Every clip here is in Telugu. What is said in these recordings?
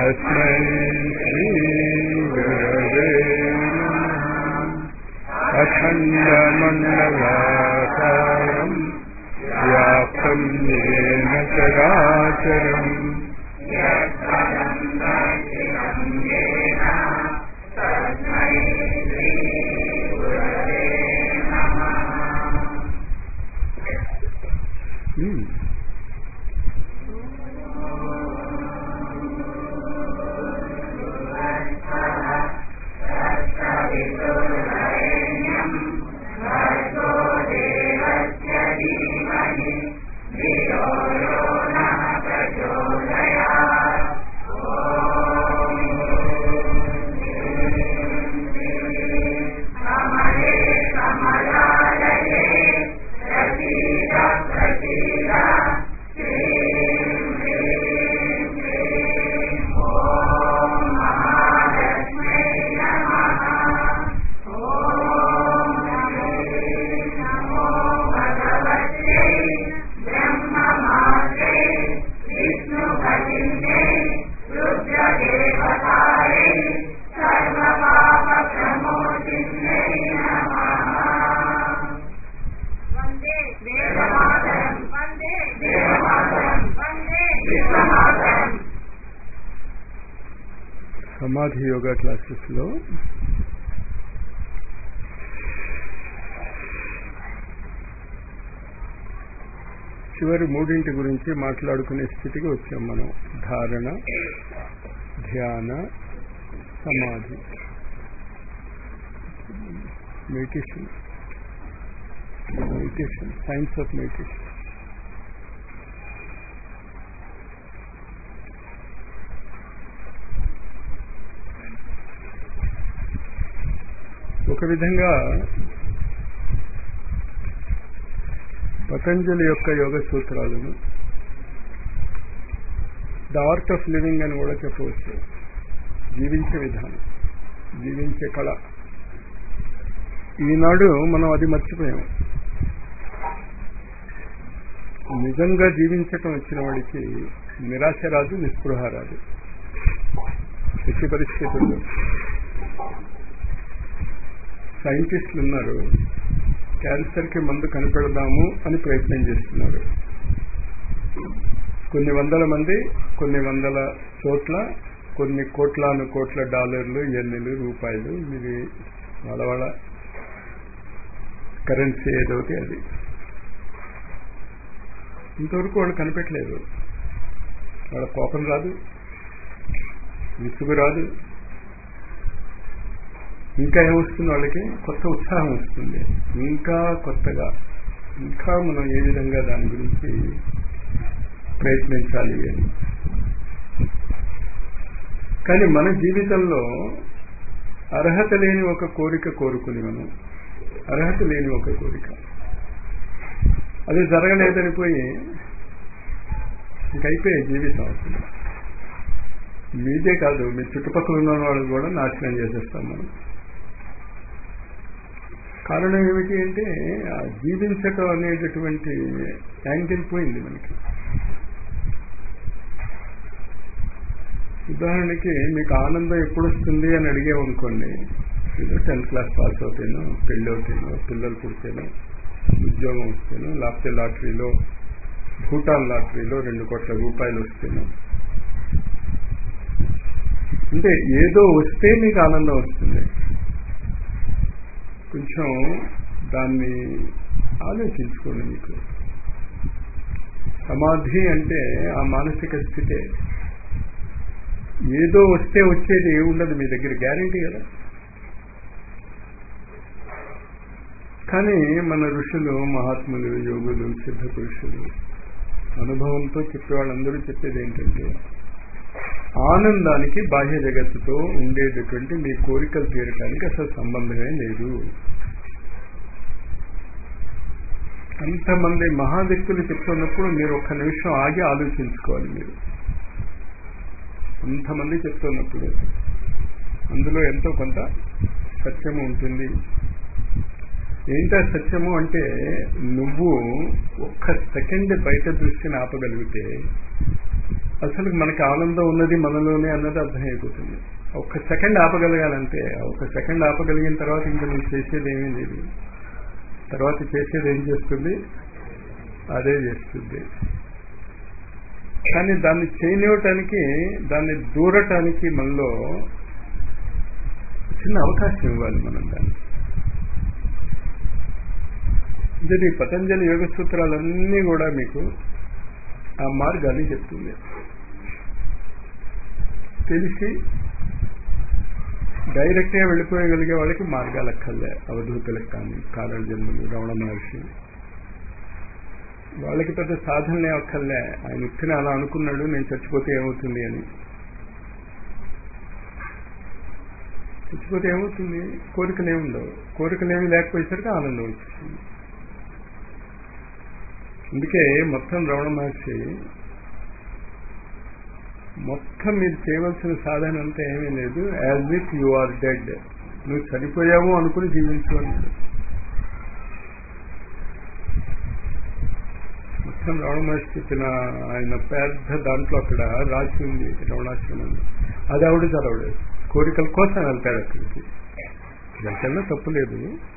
तस्मै श्रीगुरवे नमः अखण्डमण्डलाकारम् व्याप्तं येन चराचरम् Hmm. వందే దేవమాతరం వందే దేవమాతరం వందే విశ్వమాతరం సమాధి యోగా క్లాసెస్ లో చివరి మూడింటి గురించి మాట్లాడుకునే స్థితికి వచ్చాం మనం ధారణ ధ్యాన సమాధి meditation meditation science of meditation ఒక విధంగా పతంజలి యొక్క యోగ సూత్రాలను ద ఆర్ట్ ఆఫ్ లివింగ్ అని కూడా చెప్పవచ్చు జీవించే విధానం జీవించే కళ ఈనాడు మనం అది మర్చిపోయాం నిజంగా జీవించటం వచ్చిన వాడికి నిరాశ రాదు నిస్పృహ రాదు ఎట్టి పరిస్థితుల్లో సైంటిస్టులు ఉన్నారు క్యాన్సర్కి మందు కనిపెడదాము అని ప్రయత్నం చేస్తున్నారు కొన్ని వందల మంది కొన్ని వందల చోట్ల కొన్ని కోట్లాను కోట్ల డాలర్లు ఎన్నెలు రూపాయలు ఇది వాళ్ళ వాళ్ళ కరెన్సీ ఏదోటి అది ఇంతవరకు వాళ్ళు కనిపెట్టలేదు వాళ్ళ కోపం రాదు విసుగు రాదు ఇంకా ఏమొస్తుంది వాళ్ళకి కొత్త ఉత్సాహం వస్తుంది ఇంకా కొత్తగా ఇంకా మనం ఏ విధంగా దాని గురించి ప్రయత్నించాలి అని కానీ మన జీవితంలో అర్హత లేని ఒక కోరిక కోరుకుని మనం అర్హత లేని ఒక కోరిక అది జరగలేదని పోయి ఇంకైపోయే జీవితం అసలు మీదే కాదు మీ చుట్టుపక్కల ఉన్న వాళ్ళు కూడా నాశనం చేసేస్తాం మనం కారణం ఏమిటి అంటే ఆ జీవించటం అనేటటువంటి యాంగిల్ పోయింది మనకి ఉదాహరణకి మీకు ఆనందం ఎప్పుడు వస్తుంది అని అడిగామనుకోండి ఏదో టెన్త్ క్లాస్ పాస్ అవుతాను పెళ్ళి అవుతాను పిల్లలు పుడితేనో ఉద్యోగం వస్తేనో లేకపోతే లాటరీలో భూటాన్ లాటరీలో రెండు కోట్ల రూపాయలు వస్తేనో అంటే ఏదో వస్తే మీకు ఆనందం వస్తుంది కొంచెం దాన్ని ఆలోచించుకోండి మీకు సమాధి అంటే ఆ మానసిక స్థితే ఏదో వస్తే వచ్చేది ఉండదు మీ దగ్గర గ్యారంటీ కదా కానీ మన ఋషులు మహాత్ములు యోగులు సిద్ధ పురుషులు అనుభవంతో చెప్పే వాళ్ళందరూ చెప్పేది ఏంటంటే ఆనందానికి బాహ్య జగత్తుతో ఉండేటటువంటి మీ కోరికలు తీరటానికి అసలు సంబంధమే లేదు అంతమంది మహావ్యక్తులు చెప్తున్నప్పుడు మీరు ఒక్క నిమిషం ఆగి ఆలోచించుకోవాలి మీరు అంతమంది చెప్తున్నప్పుడు అందులో ఎంతో కొంత సత్యము ఉంటుంది ఏంటా సత్యము అంటే నువ్వు ఒక్క సెకండ్ బయట దృష్టిని ఆపగలిగితే అసలు మనకి ఆనందం ఉన్నది మనలోనే అన్నది అర్థమైపోతుంది ఒక్క సెకండ్ ఆపగలగాలంటే ఒక సెకండ్ ఆపగలిగిన తర్వాత ఇంకా నువ్వు చేసేది ఏమీ లేదు తర్వాత చేసేది ఏం చేస్తుంది అదే చేస్తుంది కానీ దాన్ని చేయనివ్వటానికి దాన్ని దూరటానికి మనలో చిన్న అవకాశం ఇవ్వాలి మనం దాన్ని ఇది పతంజలి యోగ సూత్రాలన్నీ కూడా మీకు ఆ మార్గాన్ని చెప్తుంది తెలిసి డైరెక్ట్గా వెళ్ళిపోయగలిగే వాళ్ళకి మార్గాలు అక్కర్లే అవధూతులకు కానీ కారణ జన్మలు రమణ మహర్షి వాళ్ళకి పెద్ద సాధనలే అక్కర్లే ఆయన ఇచ్చిన అలా అనుకున్నాడు నేను చచ్చిపోతే ఏమవుతుంది అని చచ్చిపోతే ఏమవుతుంది కోరికలు ఏముండవు కోరికలు ఏమి లేకపోయేసరికి ఆనందం వచ్చేసింది అందుకే మొత్తం రమణ మహర్షి మొత్తం మీరు చేయవలసిన సాధన అంతా ఏమీ లేదు as if you are dead నువ్వు చనిపోయావు అనుకుని జీవించు అన్నాడు మొత్తం రమణ మహర్షి చెప్పిన ఆయన పెద్ద దాంట్లో అక్కడ రాసి ఉంది రమణాశ్రమంలో అది ఆవిడ చదవడు కోరికల కోసం వెళ్తాడు అక్కడికి వెళ్తాడో తప్పు లేదు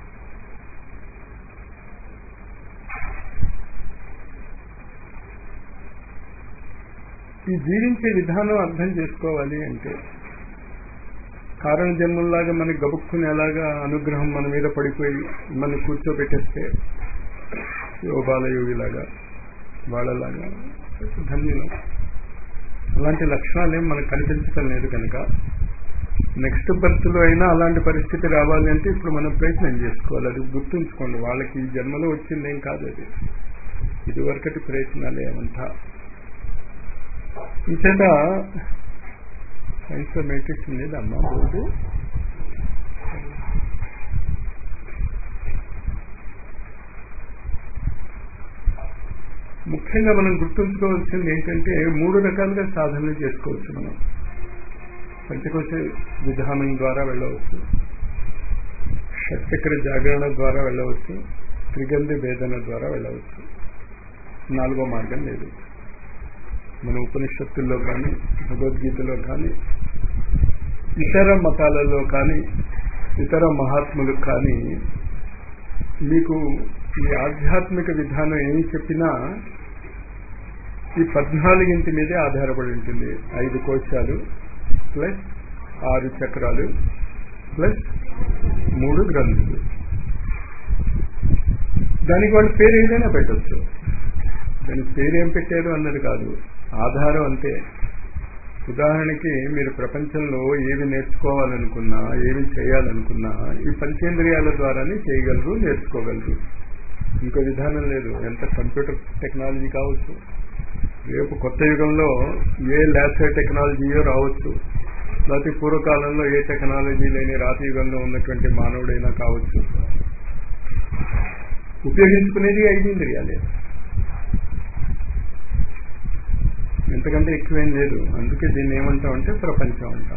ఈ జీవించే విధానం అర్థం చేసుకోవాలి అంటే కారణ జన్మల్లాగా మనకి గబుక్కునేలాగా అనుగ్రహం మన మీద పడిపోయి మన కూర్చోబెట్టేస్తే యోగాలయోగిలాగా వాళ్ళలాగా ధన్యులం అలాంటి లక్షణాలు ఏం మనకు కనిపించడం లేదు కనుక నెక్స్ట్ బర్త్ లో అయినా అలాంటి పరిస్థితి రావాలి అంటే ఇప్పుడు మనం ప్రయత్నం చేసుకోవాలి అది గుర్తుంచుకోండి వాళ్ళకి ఈ జన్మలో వచ్చింది ఏం కాదు అది ఇదివరకటి ప్రయత్నాలే ఏమంతా ఇంచేత సైన్స్ లో మెడిటేషన్ లేదమ్మా బోర్డు ముఖ్యంగా మనం గుర్తుంచుకోవాల్సింది ఏంటంటే మూడు రకాలుగా సాధనలు చేసుకోవచ్చు మనం పంచకోశ విధానం ద్వారా వెళ్ళవచ్చు షట్చక్ర జాగరణ ద్వారా వెళ్ళవచ్చు త్రిగంధి వేదన ద్వారా వెళ్ళవచ్చు నాలుగో మార్గం లేదు మన ఉపనిషత్తుల్లో కానీ భగవద్గీతలో కానీ ఇతర మతాలలో కానీ ఇతర మహాత్ములకు కానీ మీకు ఈ ఆధ్యాత్మిక విధానం ఏమి చెప్పినా ఈ పద్నాలుగింటి మీదే ఆధారపడి ఉంటుంది ఐదు కోశాలు ప్లస్ ఆరు చక్రాలు ప్లస్ మూడు గ్రంథులు దానికి వాళ్ళ పేరు ఏదైనా పెట్టచ్చు దానికి పేరు ఏం పెట్టారు అన్నది కాదు ఆధారం అంతే ఉదాహరణకి మీరు ప్రపంచంలో ఏవి నేర్చుకోవాలనుకున్నా ఏవి చేయాలనుకున్నా ఈ పంచేంద్రియాల ద్వారానే చేయగలరు నేర్చుకోగలరు ఇంకో విధానం లేదు ఎంత కంప్యూటర్ టెక్నాలజీ కావచ్చు రేపు కొత్త యుగంలో ఏ ల్యాసర్ టెక్నాలజీయో రావచ్చు లేకపోతే పూర్వకాలంలో ఏ టెక్నాలజీ లేని రాతి యుగంలో ఉన్నటువంటి మానవుడైనా కావచ్చు ఉపయోగించుకునేది ఐదు ఇంద్రియాలే ఎంతకంటే ఎక్కువేం లేదు అందుకే దీన్ని ఏమంటామంటే ప్రపంచం అంటాం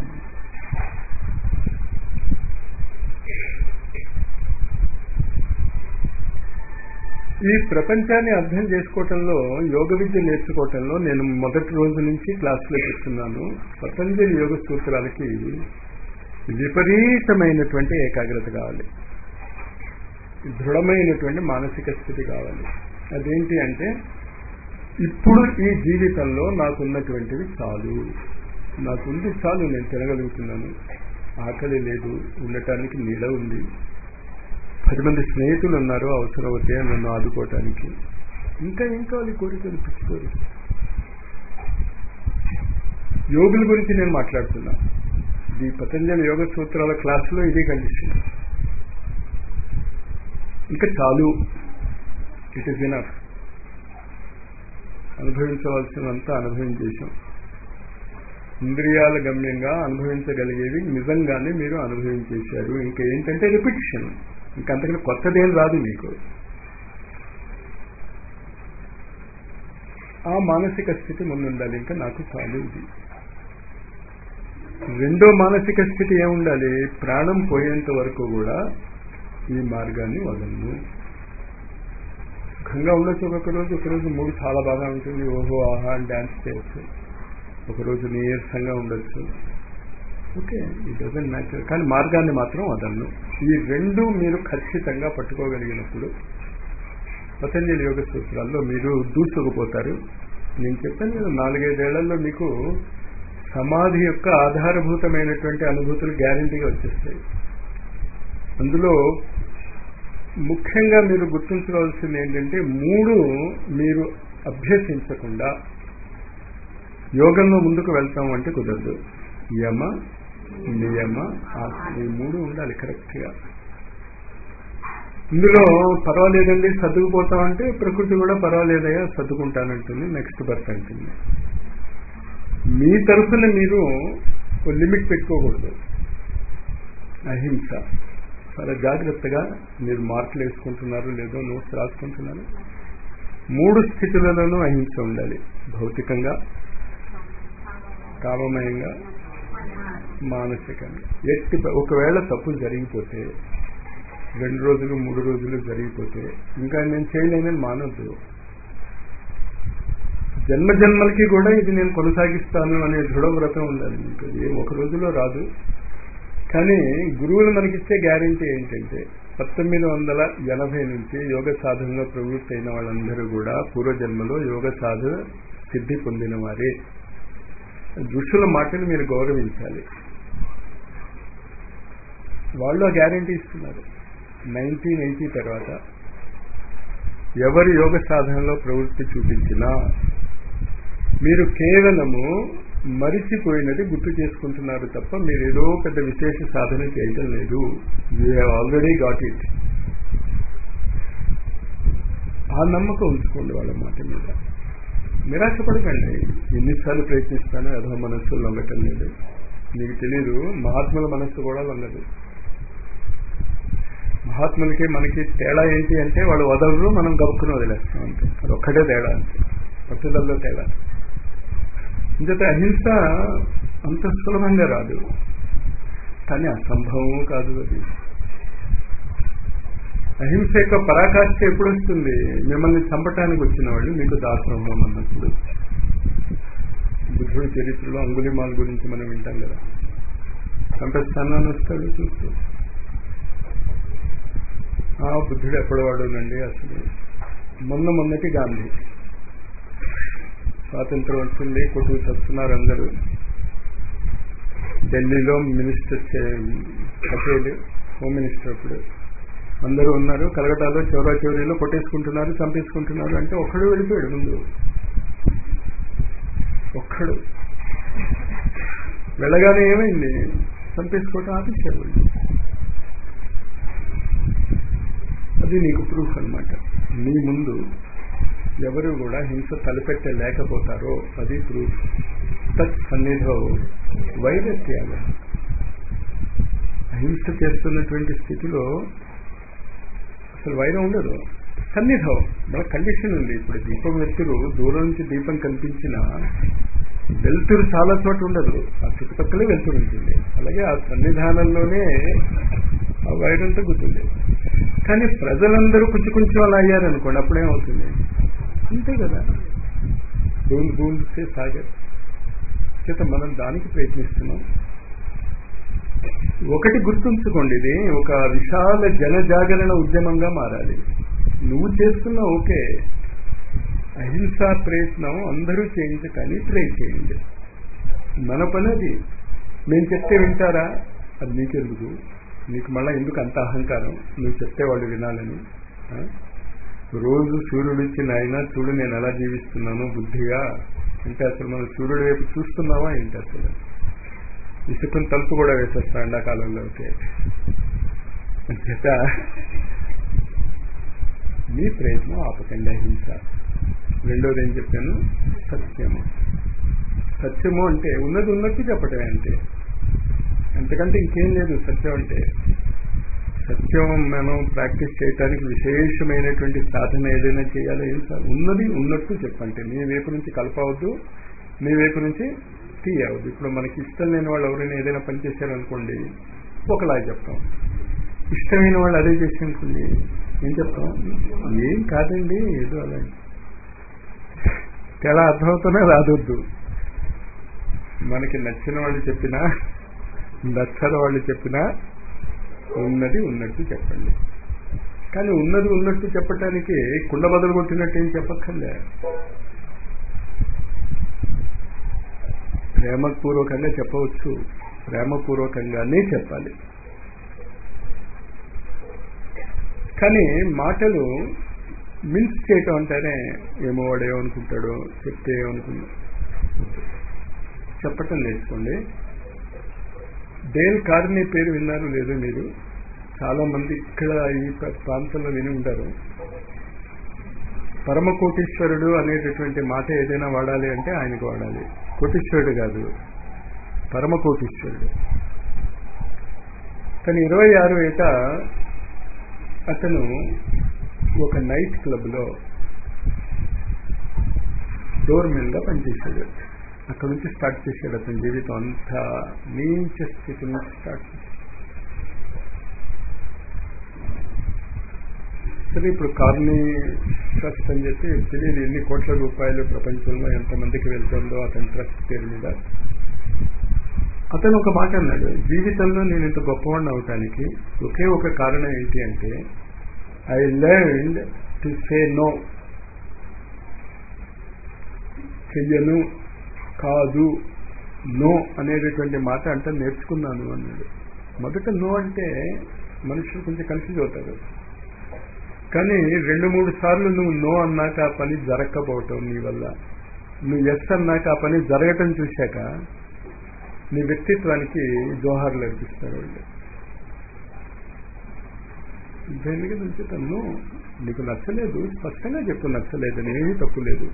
ఈ ప్రపంచాన్ని అర్థం చేసుకోవటంలో యోగ విద్య నేర్చుకోవటంలో నేను మొదటి రోజు నుంచి క్లాసులో చెప్తున్నాను పతంజలి యోగ సూత్రాలకి విపరీతమైనటువంటి ఏకాగ్రత కావాలి దృఢమైనటువంటి మానసిక స్థితి కావాలి అదేంటి అంటే ఇప్పుడు ఈ జీవితంలో నాకున్నటువంటివి చాలు నాకుంది చాలు నేను తినగలుగుతున్నాను ఆకలి లేదు ఉండటానికి నీడ ఉంది పది మంది స్నేహితులు ఉన్నారు అవసరం అవుతే నన్ను ఆదుకోవటానికి ఇంకా ఏం కావాలి కోరికలు పిచ్చి కోరిక యోగుల గురించి నేను మాట్లాడుతున్నా ఈ పతంజలి యోగ సూత్రాల క్లాసులో ఇదే కండిషన్ ఇంకా చాలు ఇట్ ఇస్ ఇనఫ్ అనుభవించవలసినంత అనుభవించేశాం ఇంద్రియాల గమ్యంగా అనుభవించగలిగేవి నిజంగానే మీరు అనుభవించేశారు ఇంకా ఏంటంటే రిపిటిషన్ ఇంకంతకంటే కొత్తదేం రాదు మీకు ఆ మానసిక స్థితి ముందుండాలి ఇంకా నాకు చాలు ఇది రెండో మానసిక స్థితి ఏముండాలి ప్రాణం పోయేంత వరకు కూడా ఈ మార్గాన్ని వదలను సుఖంగా ఉండొచ్చు ఒక్కొక్క రోజు ఒక రోజు మూడు చాలా బాగా ఉంటుంది ఓహో ఆహా అని డాన్స్ చేయొచ్చు ఒకరోజు నీరసంగా ఉండొచ్చు ఓకే ఇట్ డజంట్ మ్యాటర్ కానీ మార్గాన్ని మాత్రం వదలను ఈ రెండు మీరు ఖచ్చితంగా పట్టుకోగలిగినప్పుడు పతంజలి యోగ సూత్రాల్లో మీరు దూసుకుపోతారు నేను చెప్పాను కదా నాలుగైదేళ్లలో మీకు సమాధి యొక్క ఆధారభూతమైనటువంటి అనుభూతులు గ్యారంటీగా వచ్చేస్తాయి అందులో ముఖ్యంగా మీరు గుర్తుంచుకోవాల్సింది ఏంటంటే మూడు మీరు అభ్యసించకుండా యోగంలో ముందుకు వెళ్తాం అంటే కుదరదు యమ నియమ ఆసన ఈ మూడు ఉండాలి కరెక్ట్గా ఇందులో పర్వాలేదండి సర్దుకుపోతామంటే ప్రకృతి కూడా పర్వాలేదయ్యా సర్దుకుంటానంటుంది నెక్స్ట్ బర్త్ అంటుంది మీ తరఫున మీరు లిమిట్ పెట్టుకోకూడదు అహింస చాలా జాగ్రత్తగా మీరు మార్కులు వేసుకుంటున్నారు లేదో నోట్స్ రాసుకుంటున్నారు మూడు స్థితులలోనూ అహింస ఉండాలి భౌతికంగా కామమయంగా మానసికంగా ఎట్టి ఒకవేళ తప్పు జరిగిపోతే రెండు రోజులు మూడు రోజులు జరిగిపోతే ఇంకా నేను చేయలేనని మానవద్దు జన్మ జన్మలకి కూడా ఇది నేను కొనసాగిస్తాను అనే దృఢవ్రతం ఉండాలి మీకు అది ఒక రోజులో రాదు కానీ గురువులు మనకిచ్చే గ్యారంటీ ఏంటంటే పంతొమ్మిది వందల ఎనభై నుంచి యోగ సాధనలో ప్రవృత్తి అయిన వాళ్ళందరూ కూడా పూర్వజన్మలో యోగ సాధన సిద్ధి పొందిన వారే ఋషుల మాటను మీరు గౌరవించాలి వాళ్ళు ఆ గ్యారంటీ ఇస్తున్నారు నైన్టీన్ ఎయిటీ తర్వాత ఎవరు యోగ సాధనలో ప్రవృత్తి చూపించినా మీరు కేవలము మరిచిపోయినది గుర్తు చేసుకుంటున్నారు తప్ప మీరు ఏదో పెద్ద విశేష సాధన చేయటం లేదు you have already got it ఆ నమ్మకం ఉంచుకోండి వాళ్ళ మాట మీద నిరాశపడకండి ఎన్నిసార్లు ప్రయత్నిస్తానో అదో మనస్సు లొంగటం లేదు మీకు తెలీదు మహాత్ముల మనస్సు కూడా లొంగదు మహాత్ములకి మనకి తేడా ఏంటి అంటే వాళ్ళు వదలరు మనం గబుక్కుని వదిలేస్తాం అంతే అది ఒక్కటే తేడా అంతే పట్టుదలలో తేడా ఇంకత అహింస అంత సులభంగా రాదు కానీ అసంభవం కాదు అది అహింస యొక్క పరాకాష్ఠ ఎప్పుడు వస్తుంది మిమ్మల్ని చంపటానికి వచ్చిన వాళ్ళు మీకు దాసోహం అన్నప్పుడు బుద్ధుడి చరిత్రలో అంగులిమాల గురించి మనం వింటాం కదా చంపేస్తానని వస్తాడు చూస్తూ ఆ బుద్ధుడు ఎప్పటివాడునండి అసలు మొన్న మొన్నటి గాంధీ స్వాతంత్రం వచ్చింది కొట్టుకు చస్తున్నారు అందరూ ఢిల్లీలో మినిస్టర్ పటేల్ హోమ్ మినిస్టర్ అప్పుడు అందరూ ఉన్నారు కలకటాలో చౌరా చౌరీలో కొట్టేసుకుంటున్నారు చంపేసుకుంటున్నారు అంటే ఒక్కడు వెళ్ళిపోయాడు ముందు ఒక్కడు వెళ్ళగానే ఏమైంది చంపేసుకోవటం ఆపించారు వాళ్ళు అది నీకు ప్రూఫ్ అనమాట నీ ముందు ఎవరు కూడా హింస తలపెట్టలేకపోతారో అది ప్రూఫ్ తత్ సన్నిధో వైరత్యాగ అహింస చేస్తున్నటువంటి స్థితిలో అసలు వైరం ఉండదు సన్నిధం మన కండిషన్ ఉంది ఇప్పుడు దీపం వెలుతురు దూరం నుంచి దీపం కనిపించిన వెలుతురు చాలా చోట ఉండదు ఆ చుట్టుపక్కలే వెలుతురు ఉంటుంది అలాగే ఆ సన్నిధానంలోనే ఆ వైరంతో గుర్తుంది కానీ ప్రజలందరూ కొంచెం కొంచెం అలా అయ్యారనుకోండి అప్పుడేమవుతుంది అంతే కదా బూంద్ బూంద్ సే సాగర్ చేత మనం దానికి ప్రయత్నిస్తున్నాం ఒకటి గుర్తుంచుకోండి ఇది ఒక విశాల జనజాగరణ ఉద్యమంగా మారాలి నువ్వు చేస్తున్నా ఓకే అహింసా ప్రయత్నం అందరూ చేయించటాన్ని ట్రై చేయండి మన పని అది మేము చెప్తే వింటారా అది నీకెందుకు నీకు మళ్ళీ ఎందుకు అంత అహంకారం నువ్వు చెప్తే వాళ్ళు వినాలని రోజు సూర్యుడు ఇచ్చి నాయన చూడు నేను ఎలా జీవిస్తున్నాను బుద్ధిగా అంటే అసలు మనం సూర్యుడు వైపు చూస్తున్నావా ఏంటి అసలు ఇసుకుని తలుపు కూడా వేసేస్తా ఎండాకాలంలో ఓకే చేత మీ ప్రయత్నం ఆపకండి అహింస రెండోది ఏం చెప్పాను సత్యము సత్యము అంటే ఉన్నది ఉన్నట్టు చెప్పటమే అంటే అంతకంటే ఇంకేం లేదు సత్యం అంటే సత్యం మనం ప్రాక్టీస్ చేయడానికి విశేషమైనటువంటి సాధన ఏదైనా చేయాలో ఏం సార్ ఉన్నది ఉన్నట్టు చెప్పంటే మీ వైపు నుంచి కలపవద్దు మీ వైపు నుంచి తీయవద్దు ఇప్పుడు మనకి ఇష్టం లేని వాళ్ళు ఎవరైనా ఏదైనా పని చేశారనుకోండి ఒకలా చెప్తాం ఇష్టమైన వాళ్ళు అదే చేసారనుకోండి ఏం చెప్తాం ఏం కాదండి ఏదో అలా తేడా అర్థమవుతున్నా రాదొద్దు మనకి నచ్చిన వాళ్ళు చెప్పినా నచ్చని వాళ్ళు చెప్పినా ఉన్నది ఉన్నట్టు చెప్పండి కానీ ఉన్నది ఉన్నట్టు చెప్పటానికి కుండ బదులు కొట్టినట్టు ఏం చెప్పక్కర్లే ప్రేమపూర్వకంగా చెప్పవచ్చు ప్రేమపూర్వకంగానే చెప్పాలి కానీ మాటలు మిన్స్ చేయటం అంటేనే ఏమో వాడు ఏమనుకుంటాడో చెప్తే ఏమనుకున్నా చెప్పటం నేర్చుకోండి డేల్ కార్నీ పేరు విన్నారు లేదు మీరు చాలా మంది ఇక్కడ ఈ ప్ర- ప్రాంతంలో విని ఉంటారు పరమ కోటీశ్వరుడు అనేటటువంటి మాట ఏదైనా వాడాలి అంటే ఆయనకు వాడాలి కోటీశ్వరుడు కాదు పరమ కోటీశ్వరుడు తను ఇరవై ఆరు ఏట అతను ఒక నైట్ క్లబ్లో డోర్ గా పనిచేశాడు అక్కడ నుంచి స్టార్ట్ చేశాడు అతని జీవితం అంతా నీచ స్థితి నుంచి స్టార్ట్ చేశాడు సరే ఇప్పుడు కార్నీ ట్రస్ట్ అని చెప్పి తెలియదు ఎన్ని కోట్ల రూపాయలు ప్రపంచంలో ఎంతమందికి వెళ్తుందో అతని ట్రస్ట్ పేరు మీద అతను ఒక మాట అన్నాడు జీవితంలో నేను ఇంత గొప్పవాడిని అవటానికి ఒకే ఒక కారణం ఏంటి అంటే I learn to say no చెయ్యను కాదు నో అనేటటువంటి మాట అంటే నేర్చుకున్నాను అన్నాడు మొదట నో అంటే మనుషులు కొంచెం కన్ఫ్యూజ్ అవుతారు కానీ రెండు మూడు సార్లు నువ్వు నో అన్నాక ఆ పని జరగకపోవటం నీ వల్ల నువ్వు ఎస్ అన్నాక ఆ పని జరగటం చూశాక నీ వ్యక్తిత్వానికి జోహార్లు అర్పిస్తారు వాళ్ళు దేనికి నుంచి తను నీకు నచ్చలేదు స్పష్టంగా చెప్పు నచ్చలేదు నేనేమీ తప్పు లేదు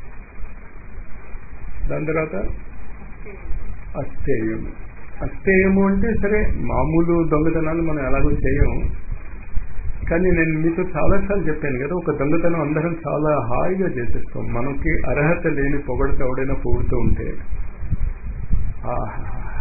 దాని తర్వాత అస్థేయము అస్థేయము అంటే సరే మామూలు దొంగతనాలు మనం ఎలాగో చేయం కానీ నేను మీతో చాలాసార్లు చెప్పాను కదా ఒక దొంగతనం అందరం చాలా హాయిగా చేసేస్తాం మనకి అర్హత లేని పొగడితే ఎవడైనా పొగుడుతూ ఉంటే ఆహా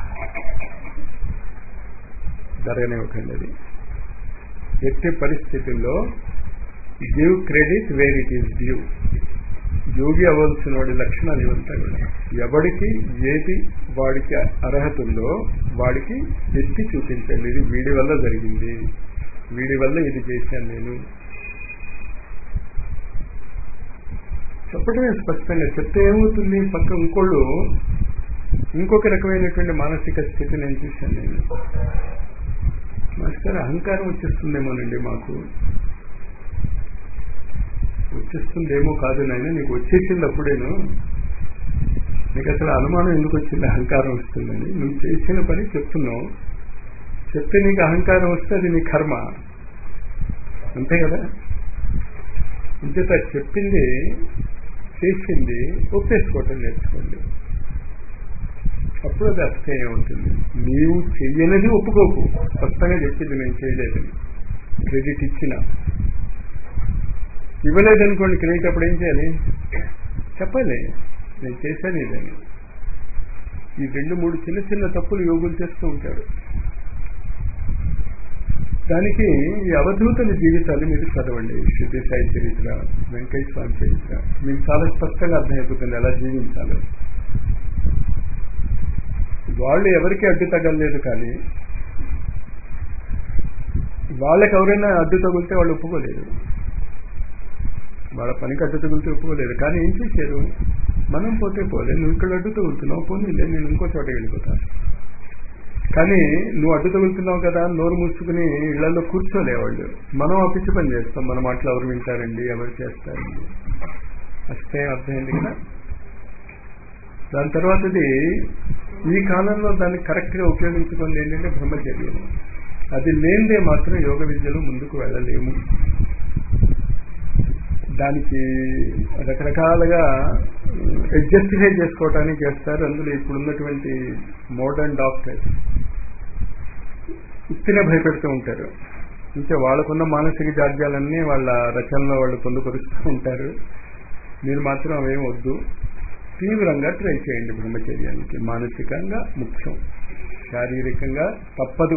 జరగనివ్వకండి అది ఎట్టి పరిస్థితుల్లో give credit where it is due యోగి అవ్వాల్సిన వాడి లక్షణాలు ఇవంతా కూడా ఎవడికి ఏది వాడికి అర్హత ఉందో వాడికి ఎత్తి చూపించండి ఇది వీడి వల్ల జరిగింది వీడి వల్ల ఇది చేశాను నేను చెప్పడమే స్పష్టంగా చెప్తే ఏమవుతుంది పక్క ఇంకోళ్ళు ఇంకొక రకమైనటువంటి మానసిక స్థితి నేను చూశాను నేను మాస్టర్ అహంకారం వచ్చేస్తుందేమోనండి మాకు వచ్చేస్తుందేమో కాదు నాయన నీకు వచ్చేసింది అప్పుడేను నీకు అసలు అనుమానం ఎందుకు వచ్చింది అహంకారం వస్తుందని నువ్వు చేసిన పని చెప్తున్నావు చెప్తే నీకు అహంకారం వస్తే అది నీ కర్మ అంతే కదా ఇంచేత చెప్పింది చేసింది ఒప్పేసుకోవటం నేర్చుకోండి అప్పుడు అది అస్థేయం ఉంటుంది నీవు చెయ్యనది ఒప్పుకోకు స్పష్టంగా చెప్పింది నేను చేయలేదని క్రెడిట్ ఇచ్చిన ఇవ్వలేదనుకోండి క్రెడిట్ అప్పుడు ఏం చేయాలి చెప్పాలి నేను చేశాను ఇదని ఈ రెండు మూడు చిన్న చిన్న తప్పులు యోగులు చేస్తూ ఉంటారు దానికి ఈ అవధూతుల జీవితాలు మీరు చదవండి శుద్ధి సాయి చరిత్ర వెంకయ్య స్వామి చరిత్ర మీకు చాలా స్పష్టంగా అర్థమైపోతుంది ఎలా జీవించాలో వాళ్ళు ఎవరికి అడ్డు తగలలేదు కానీ వాళ్ళకి ఎవరైనా అడ్డు తగిలితే వాళ్ళు ఒప్పుకోలేదు వాళ్ళ పనికి అడ్డు తగిలితే ఒప్పుకోలేదు కానీ ఏం చేశారు మనం పోతే పోలే నువ్వు ఇక్కడ అడ్డు తగులుతున్నావు పోనీలే నేను ఇంకో చోట వెళ్ళిపోతాను కానీ నువ్వు అడ్డు తగులుతున్నావు కదా నోరు మూసుకుని ఇళ్లలో కూర్చోలే వాళ్ళు మనం ఆ పిచ్చి పని చేస్తాం మన మాటలు ఎవరు వింటారండి ఎవరు చేస్తారండి అస్తే అర్థమైంది కదా దాని తర్వాతది ఈ కాలంలో దాన్ని కరెక్ట్ గా ఉపయోగించుకుంది ఏంటంటే బ్రహ్మచర్యం అది లేనిదే మాత్రం యోగ విద్యలో ముందుకు వెళ్ళలేము దానికి రకరకాలుగా జస్టిఫై చేసుకోవటానికి చేస్తారు అందులో ఇప్పుడు ఉన్నటువంటి మోడర్న్ డాక్టర్స్ ఉత్తినే భయపెడుతూ ఉంటారు ఇంకా వాళ్ళకున్న మానసిక జాడ్యాలన్నీ వాళ్ళ రచనలో వాళ్ళు పొందుపరుస్తూ ఉంటారు మీరు మాత్రం అవేం వద్దు తీవ్రంగా ట్రై చేయండి బ్రహ్మచర్యానికి మానసికంగా ముఖ్యం శారీరకంగా తప్పదు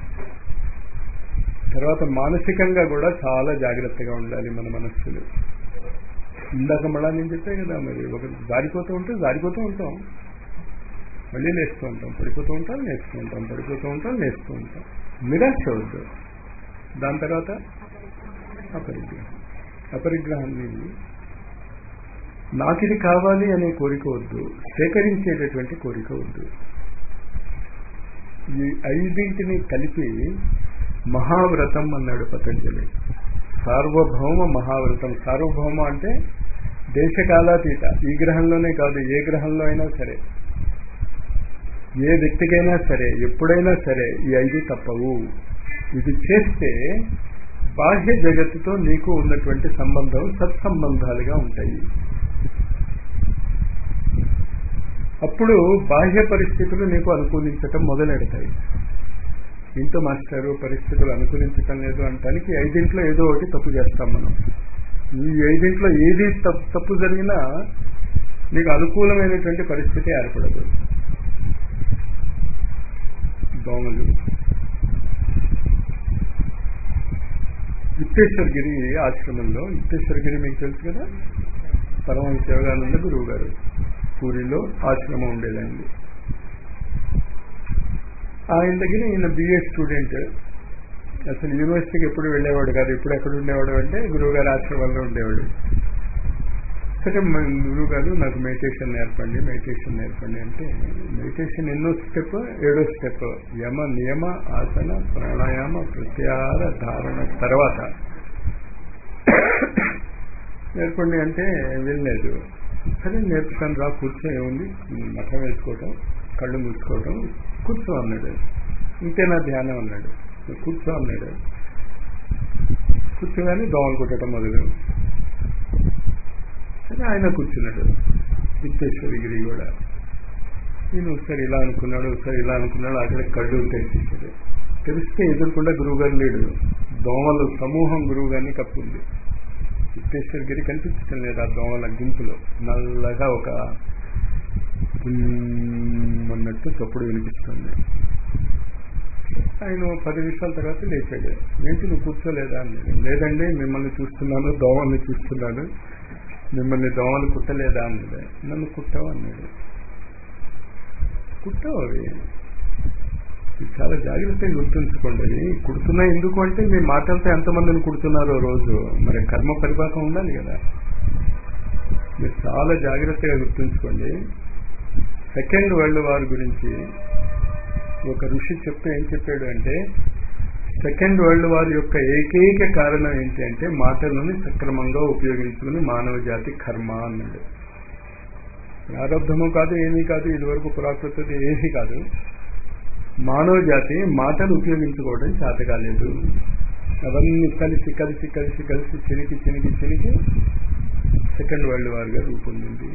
తర్వాత మానసికంగా కూడా చాలా జాగ్రత్తగా ఉండాలి మన మనస్సులు ఇందాక మళ్ళా నేను చెప్పే కదా మరి ఒక జారిపోతూ ఉంటే జారిపోతూ ఉంటాం మళ్ళీ లేస్తూ ఉంటాం పడిపోతూ ఉంటాం లేస్తూ ఉంటాం పడిపోతూ ఉంటాం లేస్తూ ఉంటాం నిరాశ వద్దు దాని తర్వాత అపరిగ్రహం అపరిగ్రహాన్ని నాకు ఇది కావాలి అనే కోరిక వద్దు సేకరించేటటువంటి కోరిక వద్దు ఈ ఐదింటిని కలిపి మహావ్రతం అన్నాడు పతంజలి సార్వభౌమ మహావ్రతం సార్వభౌమ అంటే దేశకాలాతీత ఈ గ్రహంలోనే కాదు ఏ గ్రహంలో అయినా సరే ఏ వ్యక్తికైనా సరే ఎప్పుడైనా సరే ఈ ఐదు తప్పవు ఇది చేస్తే బాహ్య జగత్తుతో నీకు ఉన్నటువంటి సంబంధం సత్సంబంధాలుగా ఉంటాయి అప్పుడు బాహ్య పరిస్థితులు నీకు అనుకూలించటం మొదలెడతాయి ఇంట్లో మాస్టారు పరిస్థితులు అనుకూలించటం లేదు అంటానికి ఐదింట్లో ఏదో ఒకటి తప్పు చేస్తాం మనం ఈ ఐదింట్లో ఏది తప్పు తప్పు జరిగినా నీకు అనుకూలమైనటువంటి పరిస్థితి ఏర్పడదు దోమలు యుక్తేశ్వరగిరి ఆశ్రమంలో యుక్తేశ్వరగిరి మీకు తెలుసు కదా పరమహంస యోగానంద గురువు గారు పూరిలో ఆశ్రమం ఉండేదండి ఆయన దగ్గర ఈయన బిఏ స్టూడెంట్ అసలు యూనివర్సిటీకి ఎప్పుడు వెళ్ళేవాడు కాదు ఇప్పుడు ఎక్కడ ఉండేవాడు అంటే గురువు గారి ఆశ్రమంలో ఉండేవాడు సరే గురువు గారు నాకు మెడిటేషన్ నేర్పండి మెడిటేషన్ నేర్పండి అంటే మెడిటేషన్ ఎన్నో స్టెప్ ఏడో స్టెప్ యమ నియమ ఆసన ప్రాణాయామ ప్రత్యాహార ధారణ తర్వాత నేర్పండి అంటే వెళ్ళలేదు సరే నేర్పుతాను రా కూర్చో ఏముంది మఠం వేసుకోవటం కళ్ళు మూసుకోవటం కూర్చో అన్నాడు ఇంతే నా ధ్యానం అన్నాడు కూర్చో అన్నాడు కూర్చోగానే దోమలు కొట్టడం మొదలు సరే ఆయన కూర్చున్నాడు విత్తేశ్వరగిరి కూడా నేను ఒకసారి ఇలా అనుకున్నాడు ఒకసారి ఇలా అనుకున్నాడు అక్కడ కళ్ళు తెరిచేసాడు తెలిస్తే ఎదుర్కొండా గురువు గారు లేడు దోమలు సమూహం గురువు గారిని కప్పుంది విత్తేశ్వరగిరి కనిపించడం లేదు ఆ దోమల గుంపులో నల్లగా ఒక అన్నట్టు చప్పుడు వినిపిస్తుంది ఆయన పది నిమిషాల తర్వాత లేచాడు ఏంటి నువ్వు కూర్చోలేదా అన్నాడు లేదండి మిమ్మల్ని చూస్తున్నాను దోమల్ని చూస్తున్నాను మిమ్మల్ని దోమలు కుట్టలేదా అన్నాడు నన్ను కుట్టావు అన్నాడు కుట్టావు అవి చాలా జాగ్రత్తగా గుర్తుంచుకోండి కుడుతున్నా ఎందుకు అంటే మీ మాటలతో ఎంతమందిని కుడుతున్నారో రోజు మరి కర్మ పరిపాకం ఉండాలి కదా మీరు చాలా జాగ్రత్తగా గుర్తుంచుకోండి సెకండ్ వరల్డ్ వార్ గురించి ఒక ఋషి చెప్తే ఏం చెప్పాడు అంటే సెకండ్ వరల్డ్ వార్ యొక్క ఏకైక కారణం ఏంటి అంటే మాటలను సక్రమంగా ఉపయోగించుకుని మానవ జాతి కర్మ అన్నాడు ప్రారంభము కాదు ఏమీ కాదు ఇదివరకు పురాకృతి ఏమీ కాదు మానవ జాతి మాటలు ఉపయోగించుకోవడం చేత కాలేదు అవన్నీ కలిసి కలిసి కలిసి కలిసి చినికి చినికి చినికి సెకండ్ వరల్డ్ వార్గా రూపొందింది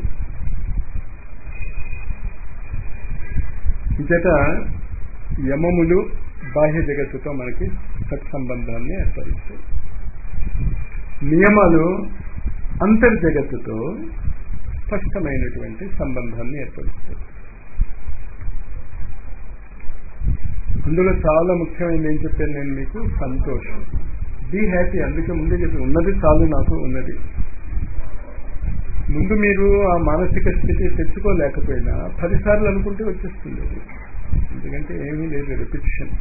ఇంచేత యమములు బాహ్య జగత్తుతో మనకి సత్సంబంధాన్ని ఏర్పరుస్తాయి నియమాలు అంతర్జగత్తుతో స్పష్టమైనటువంటి సంబంధాన్ని ఏర్పరుస్తాయి అందులో చాలా ముఖ్యమైనది ఏం చెప్పాను నేను మీకు సంతోషం బీ హ్యాపీ అందుకే ముందే చెప్పి ఉన్నది చాలు నాకు ఉన్నది ముందు మీరు ఆ మానసిక స్థితి తెచ్చుకోలేకపోయినా పదిసార్లు అనుకుంటే వచ్చేస్తుంది అది ఎందుకంటే ఏమీ లేదు రిపిటిషన్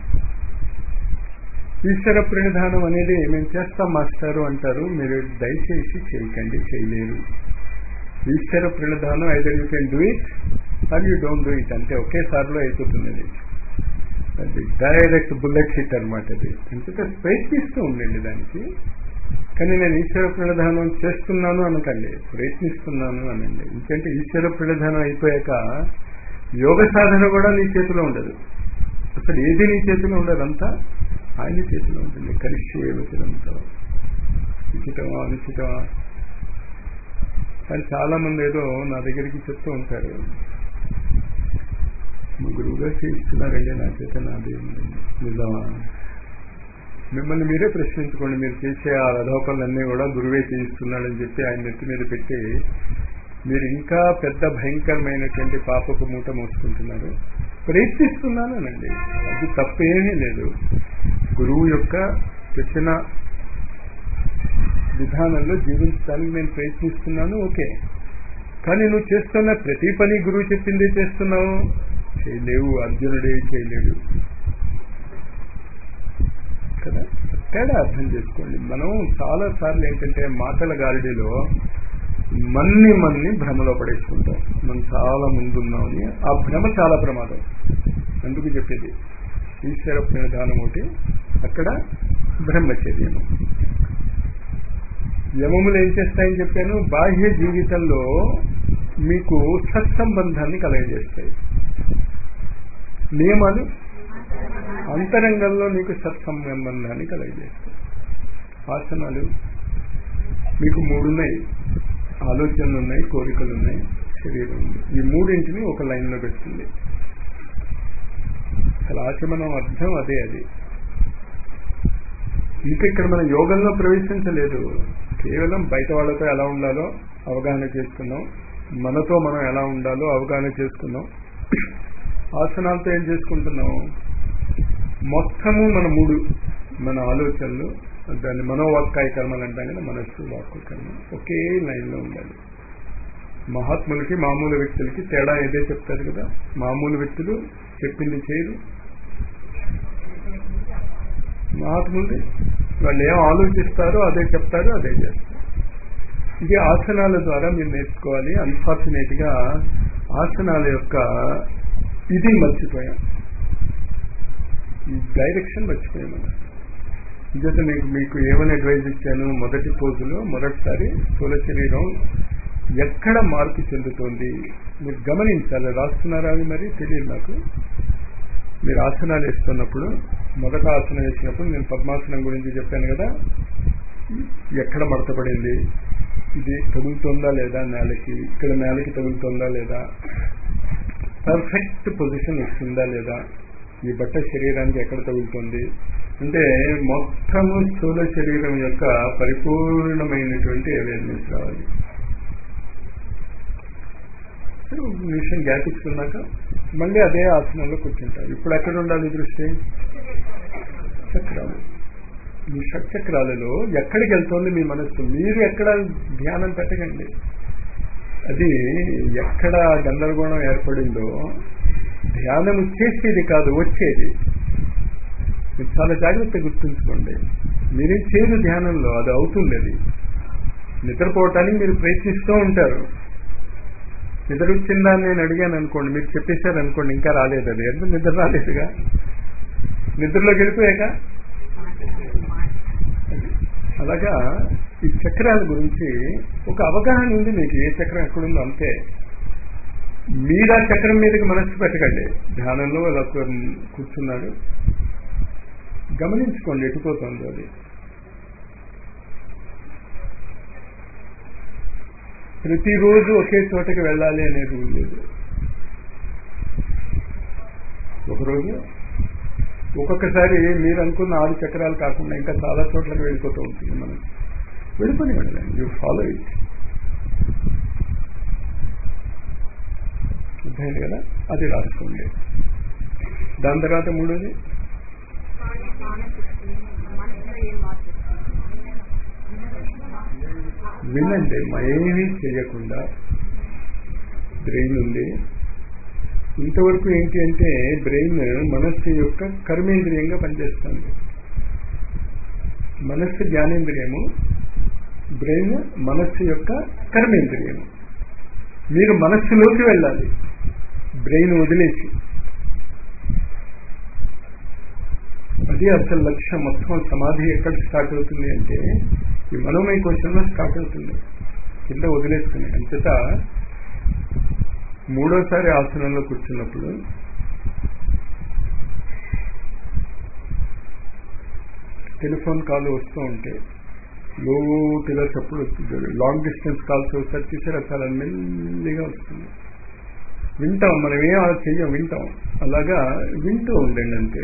ఈశ్వర ప్రణిధానం అనేది మేము చేస్తాం మాస్టారు అంటారు మీరు దయచేసి చేయకండి చేయలేరు ఈశ్వర ప్రణిధానం either you can do it or you don't do it అంటే ఒకేసారిలో అయిపోతుంది అది అది డైరెక్ట్ బుల్లెట్ హిట్ అనమాట అది ఎందుకంటే ప్రయత్నిస్తూ ఉండండి దానికి కానీ నేను ఈశ్వర ప్రణిధానం చేస్తున్నాను అనకండి ప్రయత్నిస్తున్నాను అనండి ఎందుకంటే ఈశ్వర ప్రణిధానం అయిపోయాక యోగ సాధన కూడా నీ చేతిలో ఉండదు అసలు ఏది నీ చేతిలో ఉండదు అంతా ఆయన చేతిలో ఉంటుంది కలిసి ఏమిటంతా ఉచితమా అనుచితమా కానీ చాలా మంది ఏదో నా దగ్గరికి చెప్తూ ఉంటారు మా గురువుగా చేయిస్తున్నారండి నా చేత నాది నిజమా మిమ్మల్ని మీరే ప్రశ్నించుకోండి మీరు చేసే ఆ రథోపలన్నీ కూడా గురువే చేయిస్తున్నాడని చెప్పి ఆయన నెత్తి మీద పెట్టి మీరు ఇంకా పెద్ద భయంకరమైనటువంటి పాపకు మూట మోసుకుంటున్నారు ప్రయత్నిస్తున్నాను అనండి అది తప్పేమీ లేదు గురువు యొక్క చెప్పిన విధానంలో జీవించడానికి నేను ప్రయత్నిస్తున్నాను ఓకే కానీ నువ్వు చేస్తున్న ప్రతి పని గురువు చెప్పింది చేస్తున్నావు చేయలేవు అర్జునుడే చేయలేడు కదా తేడా అర్థం చేసుకోండి మనం చాలా సార్లు ఏంటంటే మాటల గారిడిలో మన్ని మన్ని భ్రమలో పడేసుకుంటాం మనం చాలా ముందున్నామని ఆ భ్రమ చాలా ప్రమాదం అందుకు చెప్పేది ఈశ్వర ప్రణిధానం ఒకటి అక్కడ బ్రహ్మచర్యము యమములు ఏం చేస్తాయని చెప్పాను బాహ్య జీవితంలో మీకు సత్సంబంధాన్ని కలగజేస్తాయి నియమాలు అంతరంగంలో నీకు సత్సంబంధాన్ని కలగజేస్తాయి ఆసనాలు మీకు మూడున్నాయి ఆలోచనలు ఉన్నాయి కోరికలు ఉన్నాయి శరీరం ఉంది ఈ మూడింటిని ఒక లైన్లో పెడుతుంది అసలు ఆచమనం అర్థం అదే అది ఇంకా ఇక్కడ మన యోగంలో ప్రవేశించలేదు కేవలం బయట వాళ్ళతో ఎలా ఉండాలో అవగాహన చేసుకున్నాం మనతో మనం ఎలా ఉండాలో అవగాహన చేసుకున్నాం ఆసనాలతో ఏం చేసుకుంటున్నాం మొత్తము మన మూడు మన ఆలోచనలు దాన్ని మనోవాక్కాయ కర్మలు అంటాం కదా మనస్సు వాక్కు కర్మ ఒకే లైన్లో ఉండాలి మహాత్ములకి మామూలు వ్యక్తులకి తేడా ఏదే చెప్తారు కదా మామూలు వ్యక్తులు చెప్పింది చేయరు మహాత్ములది వాళ్ళు ఏం ఆలోచిస్తారో అదే చెప్తారో అదే చేస్తారు ఇది ఆసనాల ద్వారా మీరు నేర్చుకోవాలి అన్ఫార్చునేట్ గా ఆసనాల యొక్క ఇది మర్చిపోయాం ఈ డైరెక్షన్ మర్చిపోయాం మనం ఇదైతే నేను మీకు ఏమని అడ్వైజ్ ఇచ్చాను మొదటి పోజులో మొదటిసారి స్థూల శరీరం ఎక్కడ మార్పు చెందుతోంది మీరు గమనించాలి రాస్తున్నారా అవి మరి తెలియదు నాకు మీరు ఆసనాలు వేస్తున్నప్పుడు మొదట ఆసనం వేసినప్పుడు నేను పద్మాసనం గురించి చెప్పాను కదా ఎక్కడ మడతపడింది ఇది తగులుతుందా లేదా నేలకి ఇక్కడ నేలకి తగులుతుందా లేదా పర్ఫెక్ట్ పొజిషన్ వచ్చిందా లేదా ఈ బట్ట శరీరానికి ఎక్కడ తగులుతుంది అంటే మొత్తము స్థూల శరీరం యొక్క పరిపూర్ణమైనటువంటి అవేర్నెస్ రావాలి నిమిషం గ్యాప్ ఇచ్చుకున్నాక మళ్ళీ అదే ఆసనంలో కూర్చుంటారు ఇప్పుడు ఎక్కడ ఉండాలి దృష్టి చక్రాలు మీ షట్చక్రాలలో ఎక్కడికి వెళ్తోంది మీ మనస్సు మీరు ఎక్కడ ధ్యానం పెట్టకండి అది ఎక్కడ గందరగోళం ఏర్పడిందో ధ్యానం చేసేది కాదు వచ్చేది మీరు చాలా జాగ్రత్త గుర్తుంచుకోండి మీరేం చేయరు ధ్యానంలో అది అవుతుంది అది నిద్రపోవటానికి మీరు ప్రయత్నిస్తూ ఉంటారు నిద్ర వచ్చిందా అని నేను అడిగాను అనుకోండి మీరు చెప్పేశారు అనుకోండి ఇంకా రాలేదు అది ఎందుకు నిద్ర రాలేదుగా నిద్రలోకి వెళ్ళిపోయాక అలాగా ఈ చక్రాల గురించి ఒక అవగాహన ఉంది మీకు ఏ చక్రం ఎక్కడుందో అంతే మీరు ఆ చక్రం మీదకి మనస్సు పెట్టకండి ధ్యానంలో అలా కూర్చున్నాడు గమనించుకోండి ఎటుపోతుందో అది ప్రతిరోజు ఒకే చోటకి వెళ్ళాలి అనే రూల్ లేదు ఒకరోజు ఒక్కొక్కసారి మీరు అనుకున్న ఆరు చక్రాలు కాకుండా ఇంకా చాలా చోట్లకి వెళ్ళిపోతూ ఉంటుంది మనం వెళ్ళిపోయి వెళ్ళండి యూ ఫాలో ఇట్ అర్థమైంది కదా అది రాసుకోండి దాని తర్వాత మూడోది వినండి ఏమీ చేయకుండా బ్రెయిన్ ఉంది ఇంతవరకు ఏంటి అంటే బ్రెయిన్ మనస్సు యొక్క కర్మేంద్రియంగా పనిచేస్తుంది మనస్సు జ్ఞానేంద్రియము బ్రెయిన్ మనస్సు యొక్క కర్మేంద్రియము మీరు మనస్సులోకి వెళ్ళాలి బ్రెయిన్ వదిలేసి అది అసలు లక్ష్యం మొత్తం సమాధి ఎక్కడ స్టార్ట్ అవుతుంది అంటే ఈ మనోమయ కోశంలో స్టార్ట్ అవుతుంది కింద వదిలేసుకుని అంచేత మూడోసారి ఆసనంలో కూర్చున్నప్పుడు టెలిఫోన్ కాల్ వస్తూ ఉంటే లోతుగా చప్పుడు వస్తుంది లాంగ్ డిస్టెన్స్ కాల్స్ ఒకసారి చూసారా చాలా మెల్లిగా వస్తుంది వింటాం మనం ఏం అలా చెయ్యం వింటాం అలాగా వింటూ ఉండండి అంతే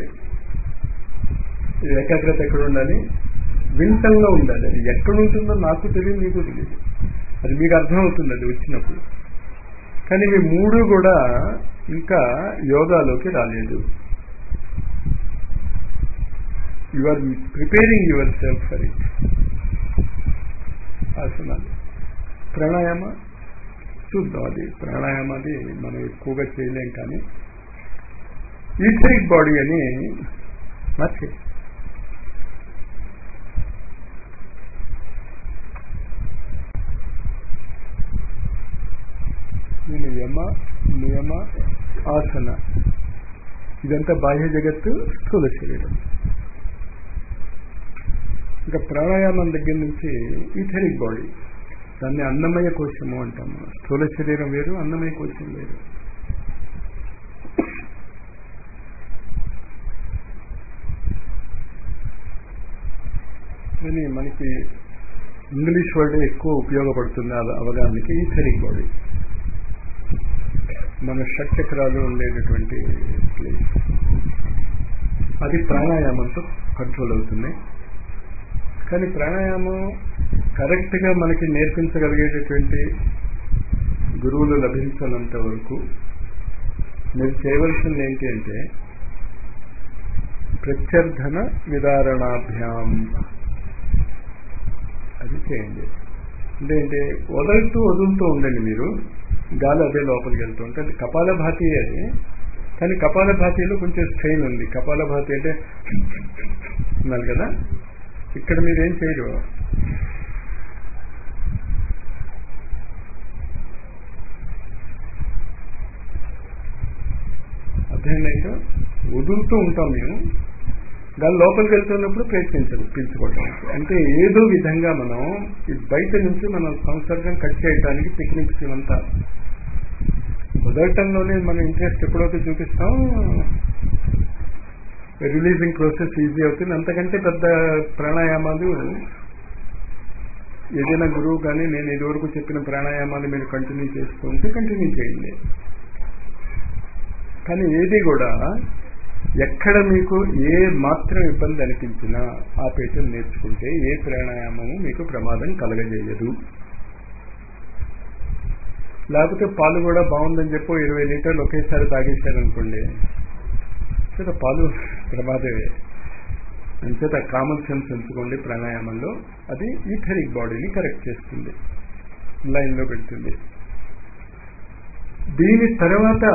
ఏకాగ్రత ఎక్కడ ఉండాలి వింటంలో ఉండాలి అది ఎక్కడ ఉంటుందో నాకు తెలియదు మీకు తెలియదు అది మీకు అర్థమవుతుంది అది వచ్చినప్పుడు కానీ ఇవి మూడు కూడా ఇంకా యోగాలోకి రాలేదు you are preparing yourself for it ఆసనాలు ప్రాణాయామ చూద్దాం అది ప్రాణాయామ అది మనం ఎక్కువగా చేయలేం కానీ ఈథరిక్ బాడీ అని మార్చే నేను యమ నియమ ఆసన ఇదంతా బాహ్య జగత్తు స్థూల శరీరం ఇంకా ప్రాణాయామం దగ్గర నుంచి ఈథరిక్ బాడీ దాన్ని అన్నమయ కోశము అంటాము స్థూల శరీరం వేరు అన్నమయ కోశం వేరు కానీ మనకి ఇంగ్లీష్ వర్డ్ ఎక్కువ ఉపయోగపడుతుంది అవ- అవగాహనకి ఈథరిక్ బాడీ మన షట్చక్రాలు ఉండేటటువంటి ప్లేస్ అది ప్రాణాయామంతో కంట్రోల్ అవుతుంది కానీ ప్రాణాయామం కరెక్ట్గా మనకి నేర్పించగలిగేటటువంటి గురువులు లభించనంత వరకు మీరు చేయవలసింది ఏంటి అంటే ప్రత్యర్థన విదారణాభ్యాం అది చేయండి అంటే ఏంటి వదులుతూ వదులుతూ ఉండండి మీరు గాలి అదే లోపలికి వెళ్తూ ఉంటే అది కపాలభాతి అది కానీ కపాలభాతిలో కొంచెం స్ట్రెయిన్ ఉంది కపాలభాతి అంటే ఉన్నారు కదా ఇక్కడ మీరు ఏం చేయరు అర్థమైందంటే వదులుతూ ఉంటాం మేము దాని లోపలికి వెళ్తున్నప్పుడు ప్రయత్నించదు పీల్చుకోవటం అంటే ఏదో విధంగా మనం ఈ బయట నుంచి మనం సంసర్గం కట్ చేయడానికి టెక్నిక్స్ ఇవంతా వదలటంలోనే మన ఇంట్రెస్ట్ ఎప్పుడైతే చూపిస్తాం రిలీజింగ్ ప్రాసెస్ ఈజీ అవుతుంది అంతకంటే పెద్ద ప్రాణాయామాలు ఏదైనా గురువు కానీ నేను ఇదివరకు చెప్పిన ప్రాణాయామాలు మీరు కంటిన్యూ చేస్తూ ఉంటే కంటిన్యూ చేయండి కానీ ఏది కూడా ఎక్కడ మీకు ఏ మాత్రం ఇబ్బంది అనిపించినా ఆ పేటను నేర్చుకుంటే ఏ ప్రాణాయామము మీకు ప్రమాదం కలగజేయదు లేకపోతే పాలు కూడా బాగుందని చెప్పి ఇరవై లీటర్లు ఒకేసారి తాగేశారనుకోండి చేత పాలు ప్రమాదమే అంచేత కామన్ సెన్స్ ఎంచుకోండి ప్రాణాయామంలో అది ఈథరిక్ బాడీని కరెక్ట్ చేస్తుంది లైన్లో పెడుతుంది దీని తర్వాత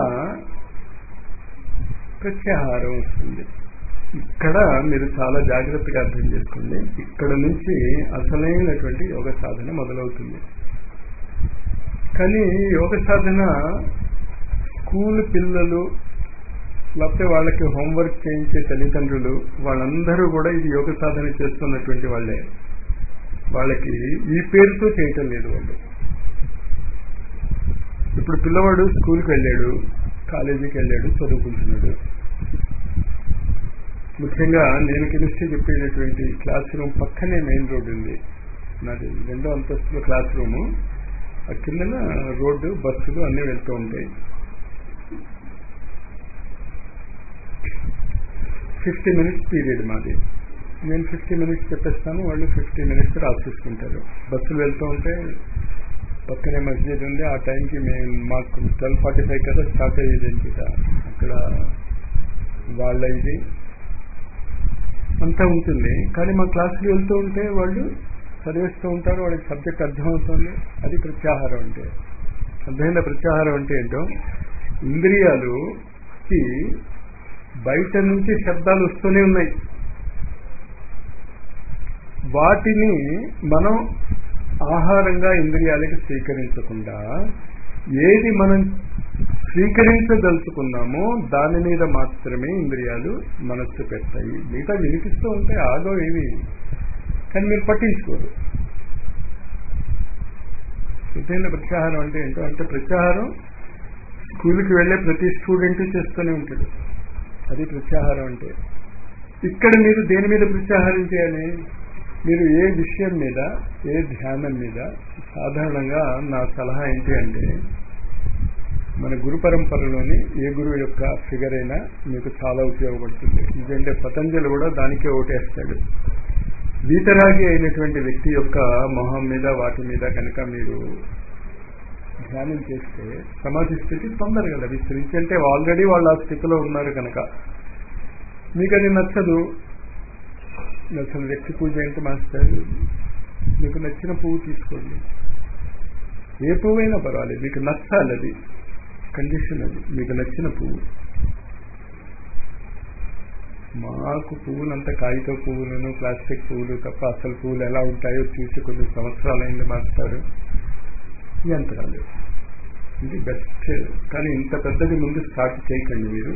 ప్రత్యాహారం వస్తుంది ఇక్కడ మీరు చాలా జాగ్రత్తగా అర్థం చేసుకోండి ఇక్కడ నుంచి అసలైనటువంటి యోగ సాధన మొదలవుతుంది కానీ యోగ సాధన స్కూల్ పిల్లలు లేకపోతే వాళ్ళకి హోంవర్క్ చేయించే తల్లిదండ్రులు వాళ్ళందరూ కూడా ఇది యోగ సాధన చేస్తున్నటువంటి వాళ్ళే వాళ్ళకి ఈ పేరుతో చేయటం లేదు వాళ్ళు ఇప్పుడు పిల్లవాడు స్కూల్కి వెళ్ళాడు కాలేజీకి వెళ్ళాడు చదువుకుంటున్నాడు ముఖ్యంగా నేను కెమిస్ట్రీ చెప్పేటటువంటి క్లాస్ రూమ్ పక్కనే మెయిన్ రోడ్ ఉంది నాది రెండో అంతస్తులో క్లాస్ రూము ఆ కిందన రోడ్డు బస్సులు అన్నీ వెళ్తూ ఉంటాయి ఫిఫ్టీ మినిట్స్ పీరియడ్ మాది నేను ఫిఫ్టీ మినిట్స్ చెప్పేస్తాను వాళ్ళు ఫిఫ్టీ మినిట్స్ రాసేసుకుంటారు బస్సులు వెళ్తూ ఉంటే పక్కనే మస్జిద్ ఉంది ఆ టైంకి మేము మాకు ట్వెల్వ్ ఫార్టీ ఫైవ్ కదా స్టార్ట్ అయ్యేది అంచేత అక్కడ వాళ్ళ ఇది అంతా ఉంటుంది కానీ మా క్లాసులు వెళ్తూ ఉంటే వాళ్ళు చదివేస్తూ ఉంటారు వాళ్ళకి సబ్జెక్ట్ అర్థమవుతుంది అది ప్రత్యాహారం అంటే అర్థమైన ప్రత్యాహారం అంటే ఏంటో ఇంద్రియాలుకి బయట నుంచి శబ్దాలు వస్తూనే ఉన్నాయి వాటిని మనం ఆహారంగా ఇంద్రియాలకి స్వీకరించకుండా ఏది మనం స్వీకరించదలుచుకున్నామో దాని మీద మాత్రమే ఇంద్రియాలు మనస్సు పెడతాయి మిగతా వినిపిస్తూ ఉంటే ఆగో ఏవి కానీ మీరు పట్టించుకోరు సిద్ధైన ప్రత్యాహారం అంటే ఏంటో అంటే ప్రత్యాహారం స్కూల్కి వెళ్ళే ప్రతి స్టూడెంట్ చేస్తూనే ఉంటాడు అది ప్రత్యాహారం అంటే ఇక్కడ మీరు దేని మీద ప్రత్యాహారం చేయాలి మీరు ఏ విషయం మీద ఏ ధ్యానం మీద సాధారణంగా నా సలహా ఏంటి అంటే మన గురు పరంపరలోని ఏ గురువు యొక్క ఫిగర్ అయినా మీకు చాలా ఉపయోగపడుతుంది ఎందుకంటే పతంజలి కూడా దానికే ఓటేస్తాడు వీతరాగి అయినటువంటి వ్యక్తి యొక్క మొహం మీద వాటి మీద కనుక మీరు ధ్యానం చేస్తే సమాధి స్థితి తొందరగా లభిస్తుంది ఎందుకంటే ఆల్రెడీ వాళ్ళు ఆ స్థితిలో ఉన్నారు కనుక మీకు అది నచ్చదు అసలు వ్యక్తి పూజ ఏంటి మాస్టర్ మీకు నచ్చిన పువ్వు తీసుకోండి ఏ పువ్వు అయినా పర్వాలేదు మీకు నచ్చాలి అది కండిషన్ అది మీకు నచ్చిన పువ్వు మాకు పువ్వులంతా కాగిత పువ్వులను ప్లాస్టిక్ పువ్వులు తప్ప అసలు పువ్వులు ఎలా ఉంటాయో చూసి కొన్ని సంవత్సరాలైంది మాస్టారు యంత్రాలు ఇది బెస్ట్ కానీ ఇంత పెద్దది ముందు స్టార్ట్ చేయకండి మీరు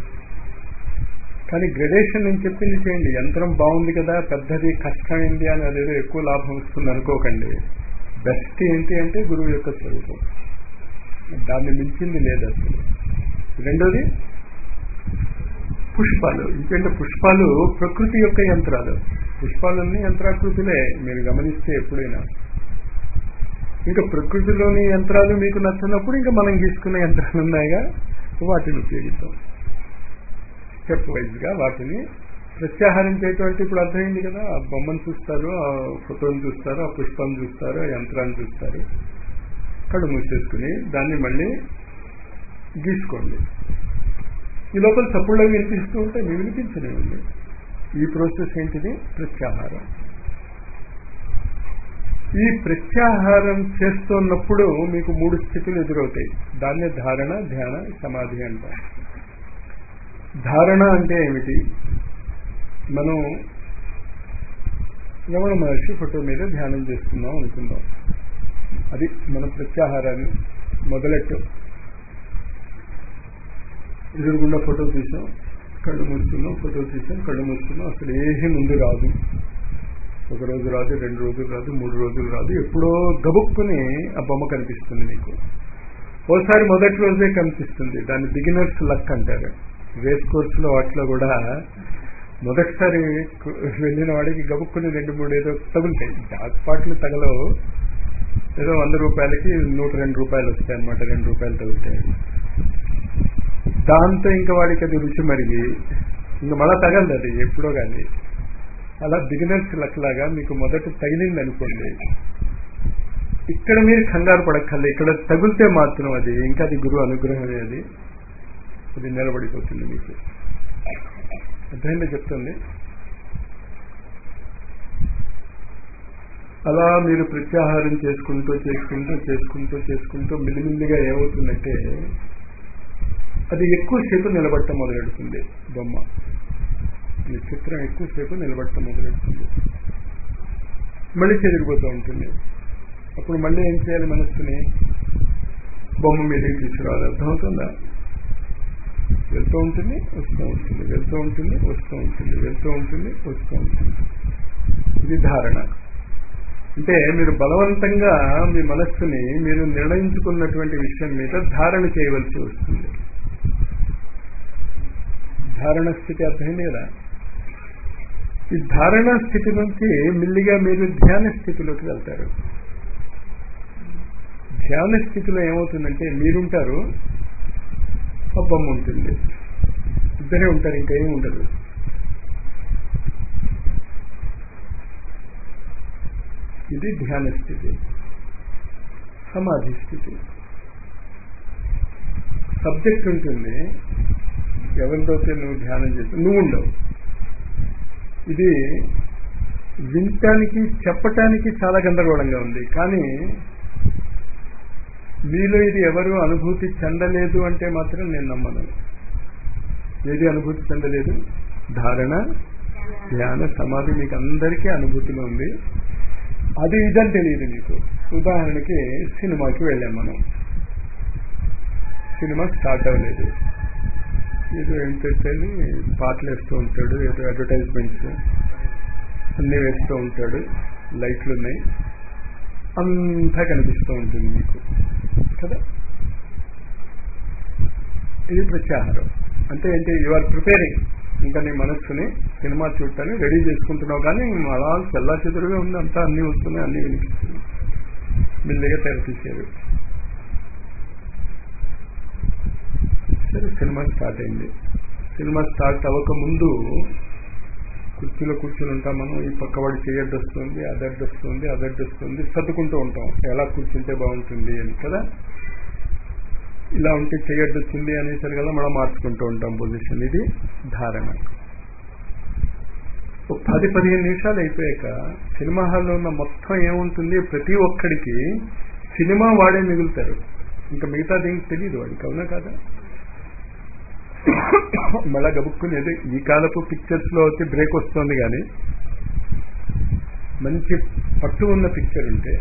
కానీ గ్రెడేషన్ నేను చెప్పింది చేయండి యంత్రం బాగుంది కదా పెద్దది కష్టమైంది అని అదేదో ఎక్కువ లాభం వస్తుంది అనుకోకండి బెస్ట్ ఏంటి అంటే గురువు యొక్క స్వరూపం దాన్ని మించింది లేదు అసలు రెండోది పుష్పాలు ఇంకేంటే పుష్పాలు ప్రకృతి యొక్క యంత్రాలు పుష్పాలన్నీ యంత్రాకృతులే మీరు గమనిస్తే ఎప్పుడైనా ఇంకా ప్రకృతిలోని యంత్రాలు మీకు నచ్చినప్పుడు ఇంకా మనం గీసుకున్న యంత్రాలు ఉన్నాయిగా వాటిని ఉపయోగిద్దాం స్టెప్ వైజ్ గా వాటిని ప్రత్యాహారం చేయటం అంటే ఇప్పుడు అర్థమైంది కదా ఆ బొమ్మను చూస్తారు ఆ ఫోటోని చూస్తారు ఆ పుష్పాన్ని చూస్తారు ఆ యంత్రాన్ని చూస్తారు కళ్ళు మూసేసుకుని దాన్ని మళ్ళీ గీసుకోండి ఈ లోపల చప్పుళ్ళు అవి వినిపిస్తూ ఉంటే మీ వినిపించనివ్వండి ఈ ప్రాసెస్ ఏంటిది ప్రత్యాహారం ఈ ప్రత్యాహారం చేస్తున్నప్పుడు మీకు మూడు స్థితులు ఎదురవుతాయి దాన్నే ధారణ ధ్యాన సమాధి అంటాం ధారణ అంటే ఏమిటి మనం రమణ మహర్షి ఫోటో మీద ధ్యానం చేస్తున్నాం అనుకుందాం అది మన ప్రత్యాహారాన్ని మొదలెట్టు ఎదురుగుండా ఫోటో తీసాం కళ్ళు మూసుకున్నాం ఫోటో తీసాం కళ్ళు మూసుకున్నాం అసలు ఏమీ ముందు రాదు ఒక రోజు రాదు రెండు రోజులు రాదు మూడు రోజులు రాదు ఎప్పుడో గబుక్కుని ఆ బొమ్మ కనిపిస్తుంది మీకు ఓసారి మొదటి రోజే కనిపిస్తుంది దాన్ని బిగినర్స్ లక్ అంటారు రేస్ కోర్సులో వాటిలో కూడా మొదటిసారి వెళ్ళిన వాడికి గబుక్కుని రెండు మూడు ఏదో తగులుతాయి జాక్ పాటలు తగలవు ఏదో వంద రూపాయలకి నూట రెండు రూపాయలు వస్తాయి అనమాట రెండు రూపాయలు తగులుతాయి దాంతో ఇంకా వాడికి అది రుచి మరిగి ఇంకా మళ్ళా తగలదు అది ఎప్పుడో కానీ అలా బిగినర్స్ లక్లాగా మీకు మొదట తగిలింది అనుకోండి ఇక్కడ మీరు కంగారు పడక్కర్లే ఇక్కడ తగిలితే మాత్రం అది ఇంకా అది గురువు అనుగ్రహం అనేది అది నిలబడిపోతుంది మీకు అర్థమైందా చెప్తుంది అలా మీరు ప్రత్యాహారం చేసుకుంటూ చేసుకుంటూ చేసుకుంటూ చేసుకుంటూ మిల్లిమిల్లిగా ఏమవుతుందంటే అది ఎక్కువసేపు నిలబడటం మొదలెడుతుంది బొమ్మ ఈ చిత్రం ఎక్కువసేపు నిలబడటం మొదలెడుతుంది మళ్ళీ చెదిరిపోతూ ఉంటుంది అప్పుడు మళ్ళీ ఏం చేయాలి మనస్సుని బొమ్మ మీదకి తీసుకురావాలి అర్థమవుతుందా వెళ్తూ ఉంటుంది వస్తూ ఉంటుంది వెళ్తూ ఉంటుంది వస్తూ ఉంటుంది వెళ్తూ ఉంటుంది వస్తూ ఉంటుంది ఇది ధారణ అంటే మీరు బలవంతంగా మీ మనస్సుని మీరు నిర్ణయించుకున్నటువంటి విషయం మీద ధారణ చేయవలసి వస్తుంది ధారణ స్థితి అర్థమైంది కదా ఈ ధారణ స్థితి నుంచి మిల్లిగా మీరు ధ్యాన స్థితిలోకి వెళ్తారు ధ్యాన స్థితిలో ఏమవుతుందంటే మీరుంటారు ఆ బొమ్మ ఉంటుంది ఇద్దరే ఉంటారు ఇంకేం ఉండదు ఇది ధ్యాన స్థితి సమాధి స్థితి సబ్జెక్ట్ ఉంటుంది ఎవరితోతే నువ్వు ధ్యానం చేసి నువ్వు ఉండవు ఇది వినటానికి చెప్పటానికి చాలా గందరగోళంగా ఉంది కానీ మీలో ఇది ఎవరు అనుభూతి చెందలేదు అంటే మాత్రం నేను నమ్మను ఏది అనుభూతి చెందలేదు ధారణ ధ్యాన సమాధి మీకు అందరికీ అనుభూతిలో ఉంది అది ఇదని తెలియదు మీకు ఉదాహరణకి సినిమాకి వెళ్ళాం మనం సినిమా స్టార్ట్ అవ్వలేదు ఏదో ఏంటంటే పాటలు వేస్తూ ఉంటాడు ఏదో అడ్వర్టైజ్మెంట్స్ అన్నీ వేస్తూ ఉంటాడు లైట్లు ఉన్నాయి అంతా కనిపిస్తూ ఉంటుంది మీకు కదా ఇది ప్రత్యాహారం అంటే ఏంటి యు ఆర్ ప్రిపేరింగ్ ఇంకా నీ మనస్సుని సినిమా చూడటానికి రెడీ చేసుకుంటున్నావు కానీ అలా చెల్లా చెదురుగా ఉంది అంతా అన్నీ వస్తున్నాయి అన్నీ వినిపిస్తున్నాయి మెల్లిగా తెర తీశారు సరే సినిమా స్టార్ట్ అయింది సినిమా స్టార్ట్ అవ్వక ముందు కుర్చీలో కూర్చొని ఉంటాం మనం ఈ పక్కవాడి చేయడ్డు వస్తుంది అదడ్డు వస్తుంది అదడ్డు వస్తుంది సర్దుకుంటూ ఉంటాం ఎలా కూర్చుంటే బాగుంటుంది అని కదా ఇలా ఉంటే చేయడ్డు వచ్చింది అనేసరి కదా మనం మార్చుకుంటూ ఉంటాం పొజిషన్ ఇది ధారణ ఒక పది పదిహేను నిమిషాలు అయిపోయాక సినిమా హాల్లో ఉన్న మొత్తం ఏముంటుంది ప్రతి ఒక్కడికి సినిమా వాడే మిగులుతారు ఇంకా మిగతా దీనికి తెలియదు వాడికి అవునా కదా మళ్ళా గబుక్కునేది ఈ కాలపు పిక్చర్స్ లో అయితే బ్రేక్ వస్తుంది కానీ మంచి పట్టు ఉన్న పిక్చర్ ఉంటే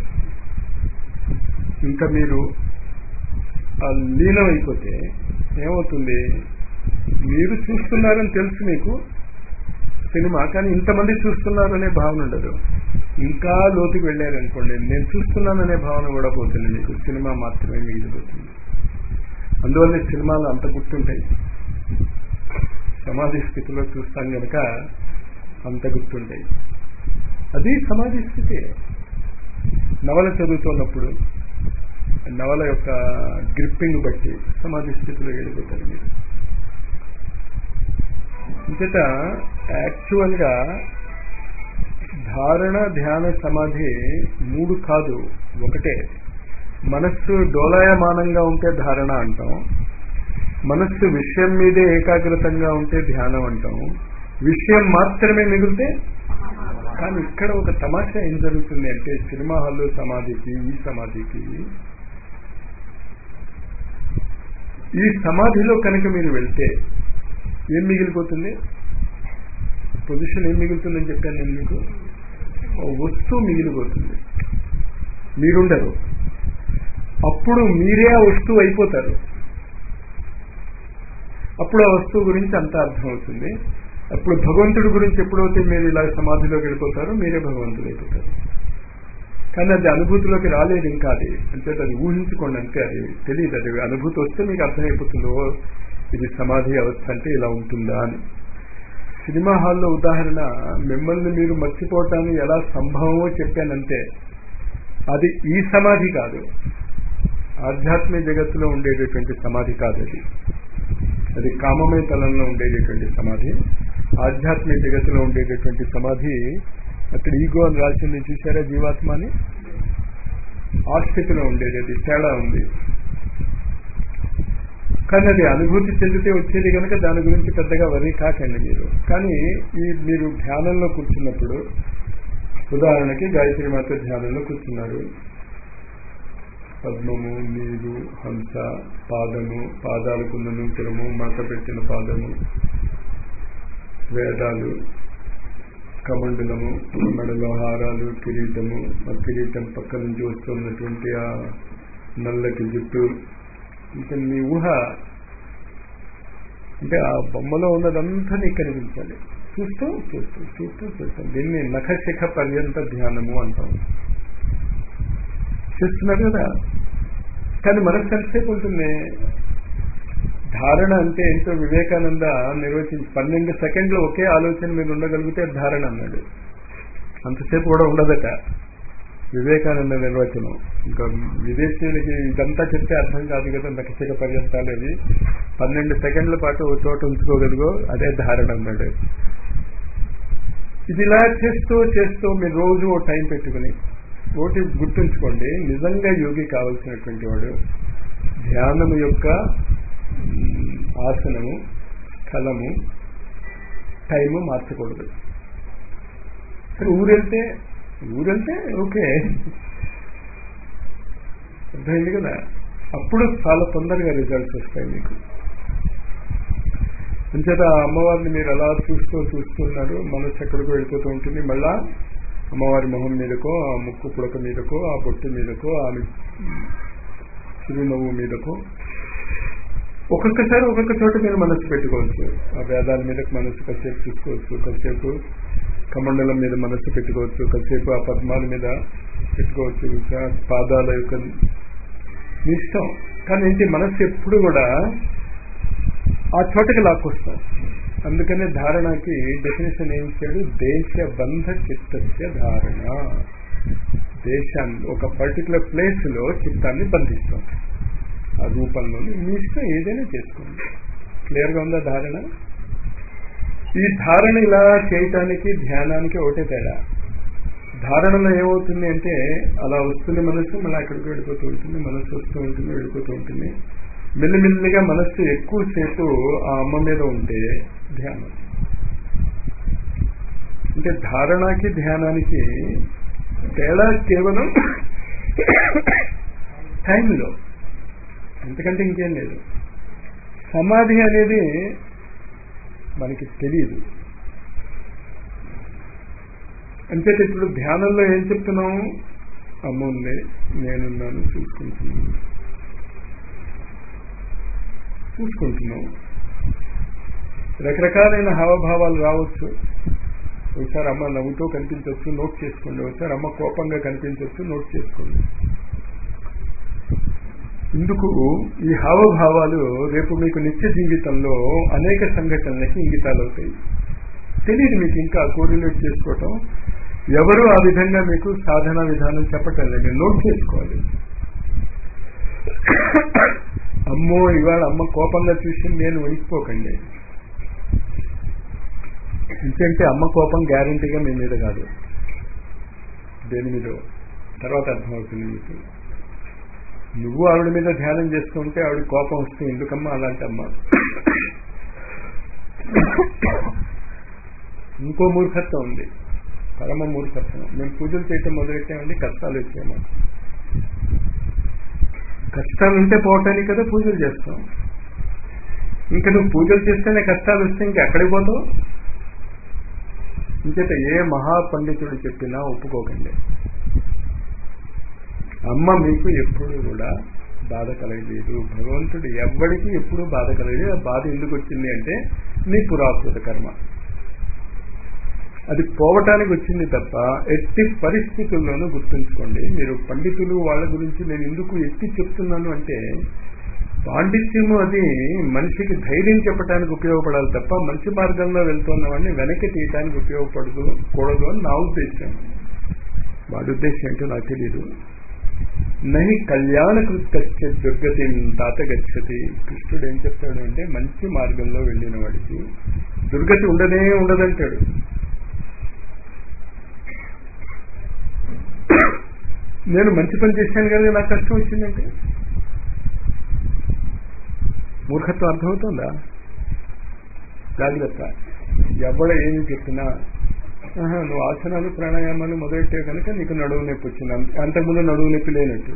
ఇంకా మీరు ఆ లీనం అయిపోతే ఏమవుతుంది మీరు చూస్తున్నారని తెలుసు మీకు సినిమా కానీ ఇంతమంది చూస్తున్నారనే భావన ఉండదు ఇంకా లోతుకి వెళ్ళారనుకోండి నేను చూస్తున్నాననే భావన కూడా పోతుంది మీకు సినిమా మాత్రమే మిగిలిపోతుంది అందువల్ల సినిమాలు అంత గుర్తుంటాయి సమాధి స్థితిలో చూస్తాం కనుక అంత గుర్తుంటాయి అది సమాధి స్థితి నవల చదువుతున్నప్పుడు నవల యొక్క గ్రిప్పింగ్ బట్టి సమాధి స్థితిలో వెళ్ళిపోతారు మీరు ఇంతట యాక్చువల్ గా ధారణ ధ్యాన సమాధి మూడు కాదు ఒకటే మనస్సు డోలాయమానంగా ఉంటే ధారణ అంటాం మనస్సు విషయం మీదే ఏకాగ్రతంగా ఉంటే ధ్యానం అంటాం విషయం మాత్రమే మిగిలితే కానీ ఇక్కడ ఒక తమాషా ఏం జరుగుతుంది అంటే సినిమా హాల్లో సమాధికి ఈ సమాధికి ఈ సమాధిలో కనుక మీరు వెళ్తే ఏం మిగిలిపోతుంది పొజిషన్ ఏం మిగులుతుందని చెప్పాను నేను మీకు ఓ వస్తువు మిగిలిపోతుంది మీరుండరు అప్పుడు మీరే ఆ వస్తువు అయిపోతారు అప్పుడు ఆ వస్తువు గురించి అంత అర్థం అవుతుంది అప్పుడు భగవంతుడి గురించి ఎప్పుడైతే మీరు ఇలా సమాధిలోకి వెళ్ళిపోతారో మీరే భగవంతుడు అయిపోతారు కానీ అది అనుభూతిలోకి రాలేదు ఇంకా అది అంటే అది ఊహించుకోండి అంతే అది తెలియదు అది అనుభూతి వస్తే మీకు అర్థమైపోతుందో ఇది సమాధి అవస్థ అంటే ఇలా ఉంటుందా అని సినిమా హాల్లో ఉదాహరణ మిమ్మల్ని మీరు మర్చిపోవటాన్ని ఎలా సంభవమో చెప్పానంతే అది ఈ సమాధి కాదు ఆధ్యాత్మిక జగత్తులో ఉండేటటువంటి సమాధి కాదు అది అది కామమయ తలంలో ఉండేటటువంటి సమాధి ఆధ్యాత్మిక జగత్తులో ఉండేటటువంటి సమాధి అక్కడ ఈగో అని రాసింది చూసారా జీవాత్మ అని ఆ స్థితిలో ఉండేది అది తేడా ఉంది కానీ అది అనుభూతి చెందితే వచ్చేది కనుక దాని గురించి పెద్దగా వరి కాకండి మీరు కానీ ఈ మీరు ధ్యానంలో కూర్చున్నప్పుడు ఉదాహరణకి గాయత్రి మాత ధ్యానంలో కూర్చున్నారు పద్మము నీరు హంస పాదము పాదాలకున్న నూతనము మాత పెట్టిన పాదము వేదాలు కమండలము మెడలో హారాలు కిరీటము ఆ కిరీటం పక్క నుంచి వస్తున్నటువంటి ఆ నల్లటి జుట్టు ఇంకా మీ ఊహ అంటే ఆ బొమ్మలో ఉన్నదంతా నీకు కనిపించాలి చూస్తూ చూస్తూ చూస్తూ చూస్తూ దీన్ని నఖశిఖ పర్యంత ధ్యానము అంటాం చేస్తున్నారు కదా కానీ మనసు ఎంతసేపు ఉంటుంది ధారణ అంటే ఏంటో వివేకానంద నిర్వచించి పన్నెండు సెకండ్లు ఒకే ఆలోచన మీద ఉండగలిగితే ధారణ అన్నాడు అంతసేపు కూడా ఉండదట వివేకానంద నిర్వచనం ఇంకా విదేశీయులకి ఇదంతా చెప్తే అర్థం కాదు కదా నక్షక పర్యంతాలు అవి పన్నెండు సెకండ్ల పాటు ఓ చోట ఉంచుకోగలుగో అదే ధారణ అన్నాడు ఇది ఇలా చేస్తూ చేస్తూ మీరు రోజు ఓ టైం పెట్టుకుని ఒకటి గుర్తుంచుకోండి నిజంగా యోగి కావలసినటువంటి వాడు ధ్యానము యొక్క ఆసనము స్థలము టైము మార్చకూడదు సరే ఊరెళ్తే ఊరెళ్తే ఓకే అర్థమైంది కదా అప్పుడు చాలా తొందరగా రిజల్ట్స్ వస్తాయి మీకు అంచేత అమ్మవారిని మీరు అలా చూస్తూ చూస్తున్నారు మనసు ఎక్కడికో వెళ్ళిపోతూ ఉంటుంది మళ్ళా అమ్మవారి మొహం మీదకో ఆ ముక్కు పుడక మీదకో ఆ బొట్టు మీదకో ఆమె చిరునవ్వు మీదకో ఒక్కొక్కసారి ఒక్కొక్క చోట మీరు మనసు పెట్టుకోవచ్చు ఆ వేదాల మీద మనసు కాసేపు చూసుకోవచ్చు కాసేపు కమండలం మీద మనసు పెట్టుకోవచ్చు కాసేపు ఆ పద్మాల మీద పెట్టుకోవచ్చు ఇంకా పాదాల యొక్క మీ ఇష్టం కానీ ఏంటి మనసు ఎప్పుడు కూడా ఆ చోటకి లాక్కొస్తాం అందుకనే ధారణకి డెఫినేషన్ ఏం ఇచ్చాడు దేశ బంధ చిత్తస్య ధారణ దేశాన్ని ఒక పర్టికులర్ ప్లేస్ లో చిత్తాన్ని బంధిస్తాం ఆ రూపంలో మీ ఇష్టం ఏదైనా చేసుకోండి క్లియర్ గా ఉందా ధారణ ఈ ధారణ ఇలా చేయటానికి ధ్యానానికి ఒకటే తేడా ధారణలో ఏమవుతుంది అంటే అలా వస్తుంది మనసు మళ్ళీ అక్కడికి వెళ్ళిపోతూ ఉంటుంది మనసు వస్తూ ఉంటుంది వెళ్ళిపోతూ ఉంటుంది మెల్లిమెల్లిగా మనస్సు ఎక్కువసేపు ఆ అమ్మ మీద ఉంటే ధ్యానం అంటే ధారణకి ధ్యానానికి తేడా కేవలం టైంలో ఎందుకంటే ఇంకేం లేదు సమాధి అనేది మనకి తెలియదు అంచేత ఇప్పుడు ధ్యానంలో ఏం చెప్తున్నాం అమ్మ ఉంది నేనున్నాను చూసుకుంటున్నాను చూసుకుంటున్నాం రకరకాలైన హావభావాలు రావచ్చు ఒకసారి అమ్మ నవ్వుతో కనిపించవచ్చు నోట్ చేసుకోండి ఒకసారి అమ్మ కోపంగా కనిపించవచ్చు నోట్ చేసుకోండి ఇందుకు ఈ హావభావాలు రేపు మీకు నిత్య జీవితంలో అనేక సంఘటనలకి ఇంగితాలు అవుతాయి తెలియదు మీకు ఇంకా కోరిలేట్ చేసుకోవటం ఎవరు ఆ విధంగా మీకు సాధన విధానం చెప్పటం లేదు మీరు నోట్ చేసుకోవాలి అమ్మో ఇవాళ అమ్మ కోపంగా చూసి నేను వణికిపోకండి ఎందుకంటే అమ్మ కోపం గ్యారంటీగా మీ మీద కాదు దేని మీద తర్వాత అర్థమవుతుంది మీకు నువ్వు ఆవిడ మీద ధ్యానం చేస్తుంటే ఆవిడ కోపం వస్తే ఎందుకమ్మా అలాంటి అమ్మ ఇంకో మూర్ఖత్వం ఉంది పరమ మూర్ఖత్వం మేము పూజలు చేయటం మొదలెట్టామండి కష్టాలు వచ్చాయి మాకు కష్టాలు ఉంటే పోవటానికి కదా పూజలు చేస్తాం ఇంకా నువ్వు పూజలు చేస్తేనే కష్టాలు వస్తే ఇంకా ఎక్కడికి పోతావు ఇంకేత ఏ మహాపండితుడు చెప్పినా ఒప్పుకోకండి అమ్మ మీకు ఎప్పుడు కూడా బాధ కలగలేదు భగవంతుడు ఎవ్వడికి ఎప్పుడు బాధ కలగలేదు ఆ బాధ ఎందుకు వచ్చింది అంటే నీ పురాకృత కర్మ అది పోవటానికి వచ్చింది తప్ప ఎట్టి పరిస్థితుల్లోనూ గుర్తుంచుకోండి మీరు పండితులు వాళ్ళ గురించి నేను ఎందుకు ఎత్తి చెప్తున్నాను అంటే పాండిత్యము అది మనిషికి ధైర్యం చెప్పడానికి ఉపయోగపడాలి తప్ప మంచి మార్గంలో వెళ్తున్న వాడిని వెనక్కి తీయటానికి ఉపయోగపడదు కూడదు అని నా ఉద్దేశం వాడి ఉద్దేశం ఏంటో నాకు తెలియదు నహి కళ్యాణకృత్య దుర్గతి తాత గచ్చతి కృష్ణుడు ఏం చెప్తాడు అంటే మంచి మార్గంలో వెళ్ళిన వాడికి దుర్గతి ఉండదే ఉండదంటాడు నేను మంచి పని చేశాను కదా నాకు కష్టం వచ్చిందంటే మూర్ఖత్వం అర్థమవుతుందా జాగ్రత్త ఎవడ ఏమి చెప్పినా నువ్వు ఆసనాలు ప్రాణాయామాలు మొదలెట్టే కనుక నీకు నడువు నొప్పి వచ్చింది అంతకుముందు నడువు నొప్పి లేనట్టు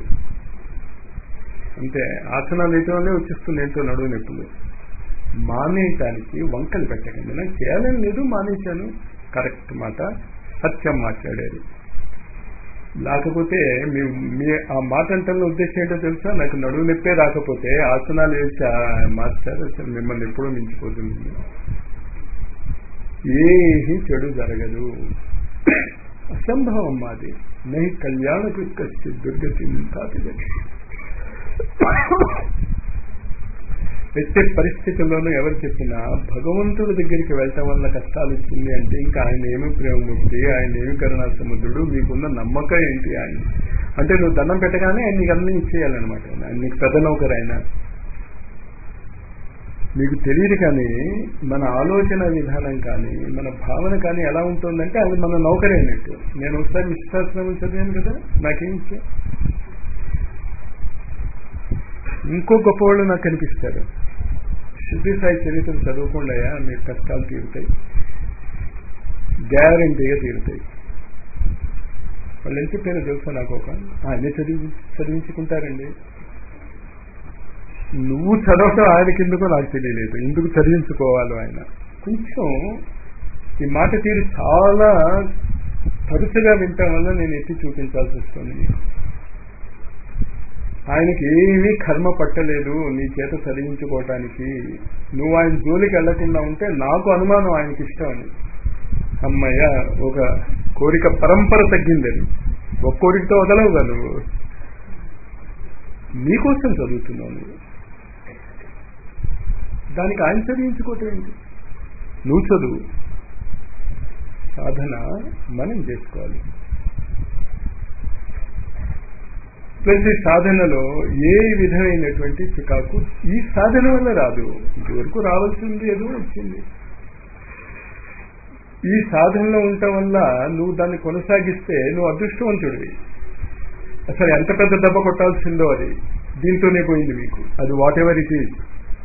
అంతే ఆసనాలు వేయటం వల్లే వచ్చేస్తుంది ఏంటో నడువు నొప్పులు మానేయటానికి వంకలు పెట్టకండి నాకు చేయాలని లేదు మానేశాను కరెక్ట్ మాట సత్యం మాట్లాడారు లేకపోతే మీ మీ ఆ మాట అంటే ఉద్దేశం ఏంటో తెలుసా నాకు నడువు నొప్పే రాకపోతే ఆసనాలు వేసి మాస్టర్ అసలు మిమ్మల్ని ఎప్పుడూ మించిపోతుంది ఏమీ చెడు జరగదు అసంభవం మాది నై కళ్యాణకు కష్టి దుర్గతి తాతిగతి ఎత్తే పరిస్థితుల్లోనూ ఎవరు చెప్పినా భగవంతుడి దగ్గరికి వెళ్ళటం వల్ల కష్టాలు వచ్చింది అంటే ఇంకా ఆయన ఏమి ప్రేమమూర్తి ఆయన ఏమి కరుణా సముద్రుడు మీకున్న నమ్మకం ఏంటి ఆయన అంటే నువ్వు దండం పెట్టగానే ఆయన నీకు అన్ని ఇచ్చేయాలన్నమాట ఆయన నీకు పెద్ద నౌకరు ఆయన మీకు తెలియదు కానీ మన ఆలోచన విధానం కానీ మన భావన కానీ ఎలా ఉంటుందంటే అది మన నౌకరే అన్నట్టు నేను ఒకసారి విశ్వాసం చదివాను కదా నాకేం ఇచ్చా ఇంకో గొప్పవాళ్ళు నాకు కనిపిస్తారు శుద్ధి సాయి చరిత్ర చదువుకుండా మీ కష్టాలు తీరుతాయి గ్యారంటీగా తీరుతాయి వాళ్ళు ఎంత పేరు తెలుసా నాకు ఒక ఆయనే చదివి చదివించుకుంటారండి నువ్వు చదవటం ఆయనకి ఎందుకో నాకు తెలియలేదు ఎందుకు చదివించుకోవాలో ఆయన కొంచెం ఈ మాట తీరు చాలా తరచుగా వినటం వల్ల నేను ఎత్తి చూపించాల్సి వస్తుంది మీకు ఆయనకి ఏమీ కర్మ పట్టలేదు నీ చేత చదివించుకోవటానికి నువ్వు ఆయన జోలికి వెళ్లకుండా ఉంటే నాకు అనుమానం ఆయనకి ఇష్టం అని అమ్మయ్య ఒక కోరిక పరంపర తగ్గిందని ఒక కోరికతో వదలవుగా నువ్వు నీకోసం చదువుతున్నావు నువ్వు దానికి ఆయన చదివించుకోవటం ఏంటి నువ్వు చదువు సాధన మనం చేసుకోవాలి ప్రతి సాధనలో ఏ విధమైనటువంటి చికాకు ఈ సాధన వల్ల రాదు ఇదివరకు రావాల్సింది ఏదో వచ్చింది ఈ సాధనలో ఉండటం వల్ల నువ్వు దాన్ని కొనసాగిస్తే నువ్వు అదృష్టవంతుడివి అసలు ఎంత పెద్ద దెబ్బ కొట్టాల్సిందో అది దీంతోనే పోయింది మీకు అది వాట్ ఎవర్ ఇట్ ఈజ్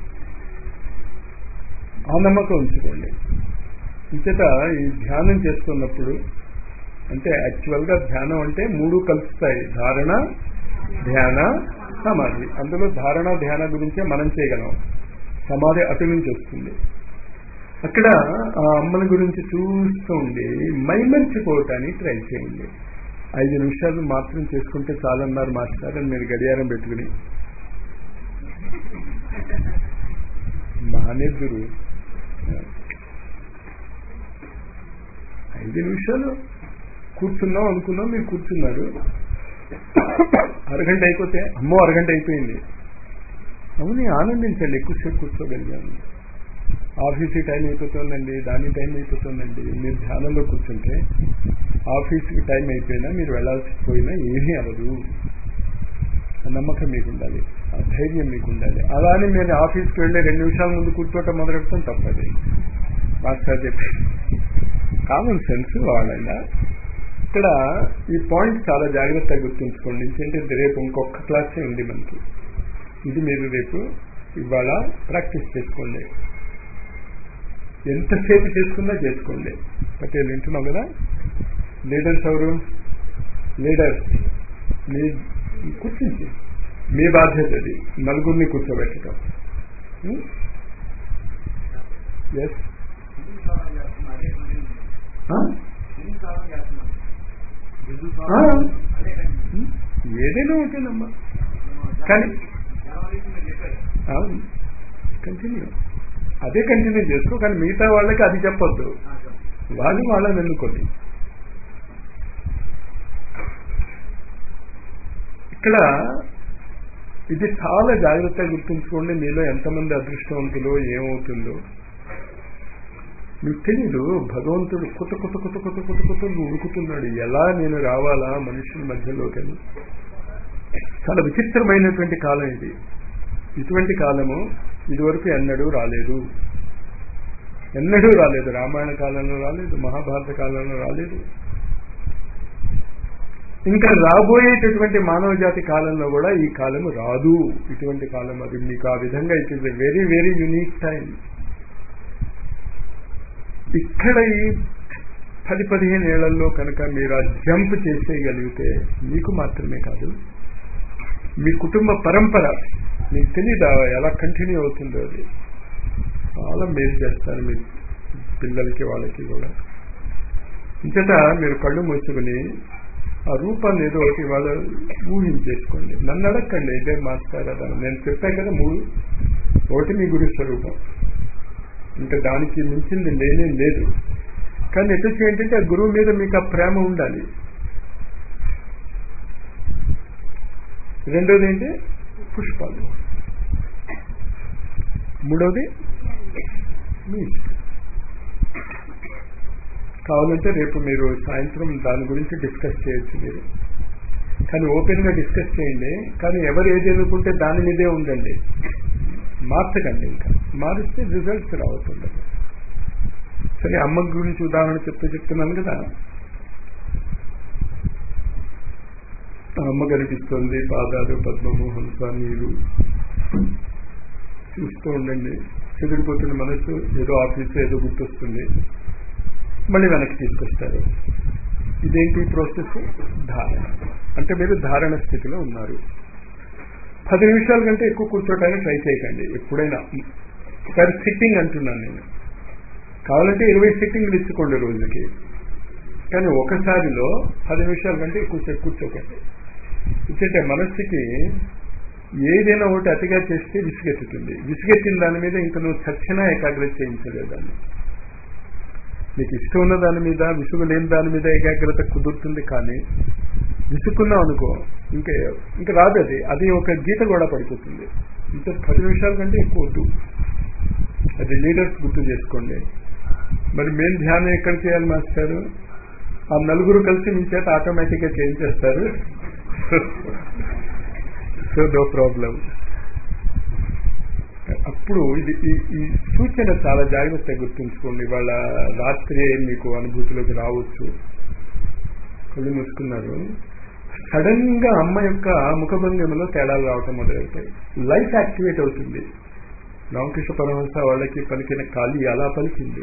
ఆ నమ్మకం ఉంచుకోండి ఇంచేత ఈ ధ్యానం చేస్తున్నప్పుడు అంటే యాక్చువల్గా ధ్యానం అంటే మూడు కలుస్తాయి ధారణ ధ్యాన సమాధి అందులో ధారణ ధ్యాన గురించే మనం చేయగలం సమాధి అటు నుంచి వస్తుంది అక్కడ ఆ అమ్మని గురించి చూస్తూ ఉండి మైమర్చిపోవటానికి ట్రై చేయండి ఐదు నిమిషాలు మాత్రం చేసుకుంటే చాలన్నారు మాస్టర్ అని మీరు గడియారం పెట్టుకుని మానేద్దురు ఐదు నిమిషాలు కూర్చున్నాం అనుకున్నాం మీరు కూర్చున్నారు అరగంట అయిపోతే అమ్మో అరగంట అయిపోయింది అవును ఆనందించండి ఎక్కువసేపు కూర్చోగలిగాను ఆఫీస్కి టైం అయిపోతుందండి దాని టైం అయిపోతుందండి మీరు ధ్యానంలో కూర్చుంటే ఆఫీస్కి టైం అయిపోయినా మీరు వెళ్ళాల్సి పోయినా ఏమీ అవ్వదు ఆ నమ్మకం మీకు ఉండాలి ఆ ధైర్యం మీకు ఉండాలి అలానే మీరు ఆఫీస్కి వెళ్ళి రెండు నిమిషాల ముందు కూర్చోవటం మొదలెడతాం తప్పది మాస్టర్ చెప్పి కామన్ సెన్స్ వాళ్ళైనా ఇక్కడ ఈ పాయింట్ చాలా జాగ్రత్తగా గుర్తుంచుకోండి ఎందుకంటే రేపు ఇంకొక క్లాసే ఉంది మనకి ఇది మీరు రేపు ఇవాళ ప్రాక్టీస్ చేసుకోండి ఎంతసేపు చేసుకున్నా చేసుకోండి పటేల్ వింటున్నావు కదా లీడర్స్ ఎవరు లీడర్స్ మీ కూర్చుంచి మీ బాధ్యత అది నలుగురిని కూర్చోబెట్టడం ఎస్ ఏదైనా ఉంటుందమ్మా కానీ అవును కంటిన్యూ అదే కంటిన్యూ చేసుకో కానీ మిగతా వాళ్ళకి అది చెప్పొద్దు వాళ్ళు వాళ్ళని ఎన్నుకోండి ఇక్కడ ఇది చాలా జాగ్రత్తగా గుర్తుంచుకోండి మీలో ఎంతమంది అదృష్టవంతులో ఏమవుతుందో మీకు తెలీదు భగవంతుడు కొత్త కొత్త కొత్త కొత్త కొత్త కొత్త ఉడుకుతున్నాడు ఎలా నేను రావాలా మనుషుల మధ్యలోకని చాలా విచిత్రమైనటువంటి కాలం ఇది ఇటువంటి కాలము ఇదివరకు ఎన్నడూ రాలేదు ఎన్నడూ రాలేదు రామాయణ కాలంలో రాలేదు మహాభారత కాలంలో రాలేదు ఇంకా రాబోయేటటువంటి మానవ జాతి కాలంలో కూడా ఈ కాలము రాదు ఇటువంటి కాలం అది మీకు ఆ విధంగా it is a very very unique time ఇక్కడ ఈ పది పదిహేను ఏళ్లలో కనుక మీరు ఆ జంప్ చేసేయగలిగితే మీకు మాత్రమే కాదు మీ కుటుంబ పరంపర మీకు తెలీదా ఎలా కంటిన్యూ అవుతుందో అది చాలా మేలు చేస్తారు మీ పిల్లలకి వాళ్ళకి కూడా ఇంతట మీరు కళ్ళు మూసుకుని ఆ రూపాన్ని ఏదో ఒకటి వాళ్ళు ఊహించేసుకోండి నన్ను అడగండి ఇదే మాస్టర్ అదా నేను చెప్పాను కదా మూడు ఒకటి మీ గురు స్వరూపం ఇంకా దానికి మించింది లేనే లేదు కానీ ఎటు ఏంటంటే ఆ గురువు మీద మీకు ఆ ప్రేమ ఉండాలి రెండోది ఏంటి పుష్పాలు మూడవది మీ ఇష్టం కావాలంటే రేపు మీరు సాయంత్రం దాని గురించి డిస్కస్ చేయొచ్చు మీరు కానీ ఓపెన్ గా డిస్కస్ చేయండి కానీ ఎవరు ఏది ఎన్నుకుంటే దాని మీదే ఉండండి మార్చకండి ఇంకా మారిస్తే రిజల్ట్స్ రావుతుండదు సరే అమ్మ గురించి ఉదాహరణ చెప్తూ చెప్తున్నాను కదా అమ్మ కనిపిస్తుంది పాదాలు పద్మము హంస నీరు చూస్తూ ఉండండి చెదిరిపోతున్న మనసు ఏదో ఆఫీస్ ఏదో గుర్తొస్తుంది మళ్ళీ వెనక్కి తీసుకొస్తారు ఇదేంటి ప్రాసెస్ ధారణ అంటే మీరు ధారణ స్థితిలో ఉన్నారు పది నిమిషాల కంటే ఎక్కువ కూర్చోటానికి ట్రై చేయకండి ఎప్పుడైనా ఒకసారి సిట్టింగ్ అంటున్నాను నేను కావాలంటే ఇరవై సిట్టింగ్లు ఇచ్చుకోండి రోజుకి కానీ ఒకసారిలో పది నిమిషాల కంటే ఎక్కువసేపు కూర్చోకండి ఎందుకంటే మనస్సుకి ఏదైనా ఒకటి అతిగా చేస్తే విసుగెత్తుతుంది విసుగెత్తిన దాని మీద ఇంకా నువ్వు చచ్చినా ఏకాగ్రత చేయించలేదు దాన్ని నీకు ఇష్టం ఉన్న దాని మీద విసుగు లేని దాని మీద ఏకాగ్రత కుదురుతుంది కానీ విసుక్కున్నావు అనుకో ఇంకా ఇంకా రాదు అది అది ఒక గీత కూడా పడిపోతుంది ఇంకా పది నిమిషాల కంటే ఎక్కువ వద్దు అది లీడర్స్ గుర్తు చేసుకోండి మరి మేము ధ్యానం ఎక్కడ చేయాలి మాస్టారు ఆ నలుగురు కలిసి మీ చేత ఆటోమేటిక్ గా చేయించేస్తారు సో నో ప్రాబ్లం అప్పుడు ఇది ఈ సూచన చాలా జాగ్రత్తగా గుర్తుంచుకోండి వాళ్ళ రాత్రి మీకు అనుభూతిలోకి రావచ్చు కళ్ళు మూసుకున్నారు సడన్ గా అమ్మ యొక్క ముఖభంగిమలో తేడాలు రావటం మొదలవుతాయి లైఫ్ యాక్టివేట్ అవుతుంది రామకృష్ణ పరమహంస వాళ్ళకి పలికిన ఖాళీ అలా పలికింది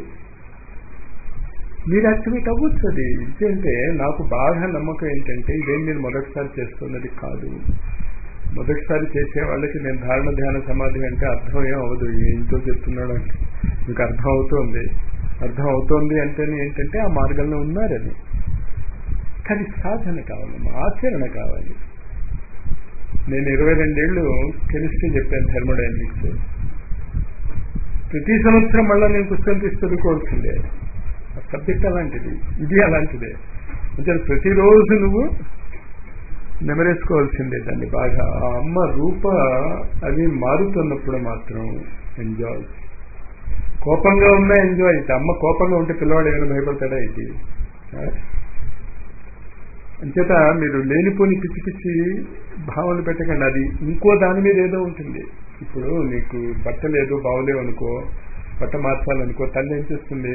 మీరు యాక్టివేట్ అవ్వచ్చు అది ఎందుకంటే నాకు బాగా నమ్మకం ఏంటంటే ఇదేం నేను మొదటిసారి చేస్తున్నది కాదు మొదటిసారి చేసే వాళ్ళకి నేను ధారణ ధ్యాన సమాధి అంటే అర్థం ఏం అవ్వదు ఏంటో చెప్తున్నాడు అంటే మీకు అర్థం అవుతోంది అర్థం అవుతోంది అంటే ఏంటంటే ఆ మార్గంలో ఉన్నారని కానీ సాధన కావాలమ్మా ఆచరణ కావాలి నేను ఇరవై రెండేళ్లు కెమిస్ట్రీ చెప్పాను థర్మోడైనమిక్స్ ప్రతి సంవత్సరం మళ్ళీ నేను పుస్తకం తీసి చదువుకోవాల్సిందే ఆ సబ్జెక్ట్ అలాంటిది ఇది అలాంటిదే అంటే ప్రతిరోజు నువ్వు నెమరేసుకోవాల్సిందే దాన్ని బాగా ఆ అమ్మ రూప అది మారుతున్నప్పుడు మాత్రం ఎంజాయ్ కోపంగా ఉన్నా ఎంజాయ్ అయితే అమ్మ కోపంగా ఉంటే పిల్లవాడు ఏమైనా భయపడతాడా ఇది అంచేత మీరు లేనిపోని పిచ్చి పిచ్చి భావనలు పెట్టకండి అది ఇంకో దాని మీద ఏదో ఉంటుంది ఇప్పుడు నీకు బట్టలు ఏదో బాగోలేవు అనుకో బట్ట మార్చాలనుకో తల్లి ఏం చేస్తుంది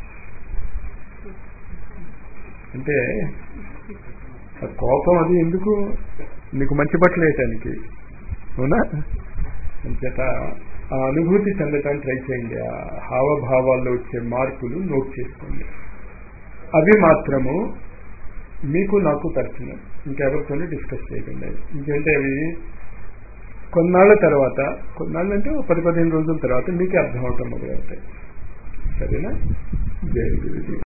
అంటే ఆ కోపం అది ఎందుకు నీకు మంచి బట్టలు వేయటానికి అవునా అంచేత ఆ అనుభూతి చెందటానికి ట్రై చేయండి ఆ హావభావాల్లో వచ్చే మార్పులు నోట్ చేసుకోండి అవి మాత్రము మీకు నాకు పర్సనల్ ఇంకెవరితోనే డిస్కస్ చేయకండి ఇంకంటే అవి కొన్నాళ్ళ తర్వాత కొన్నాళ్ళు అంటే పది పదిహేను రోజుల తర్వాత మీకే అర్థం అవటం మొదలవుతాయి సరేనా జయ గురుజీ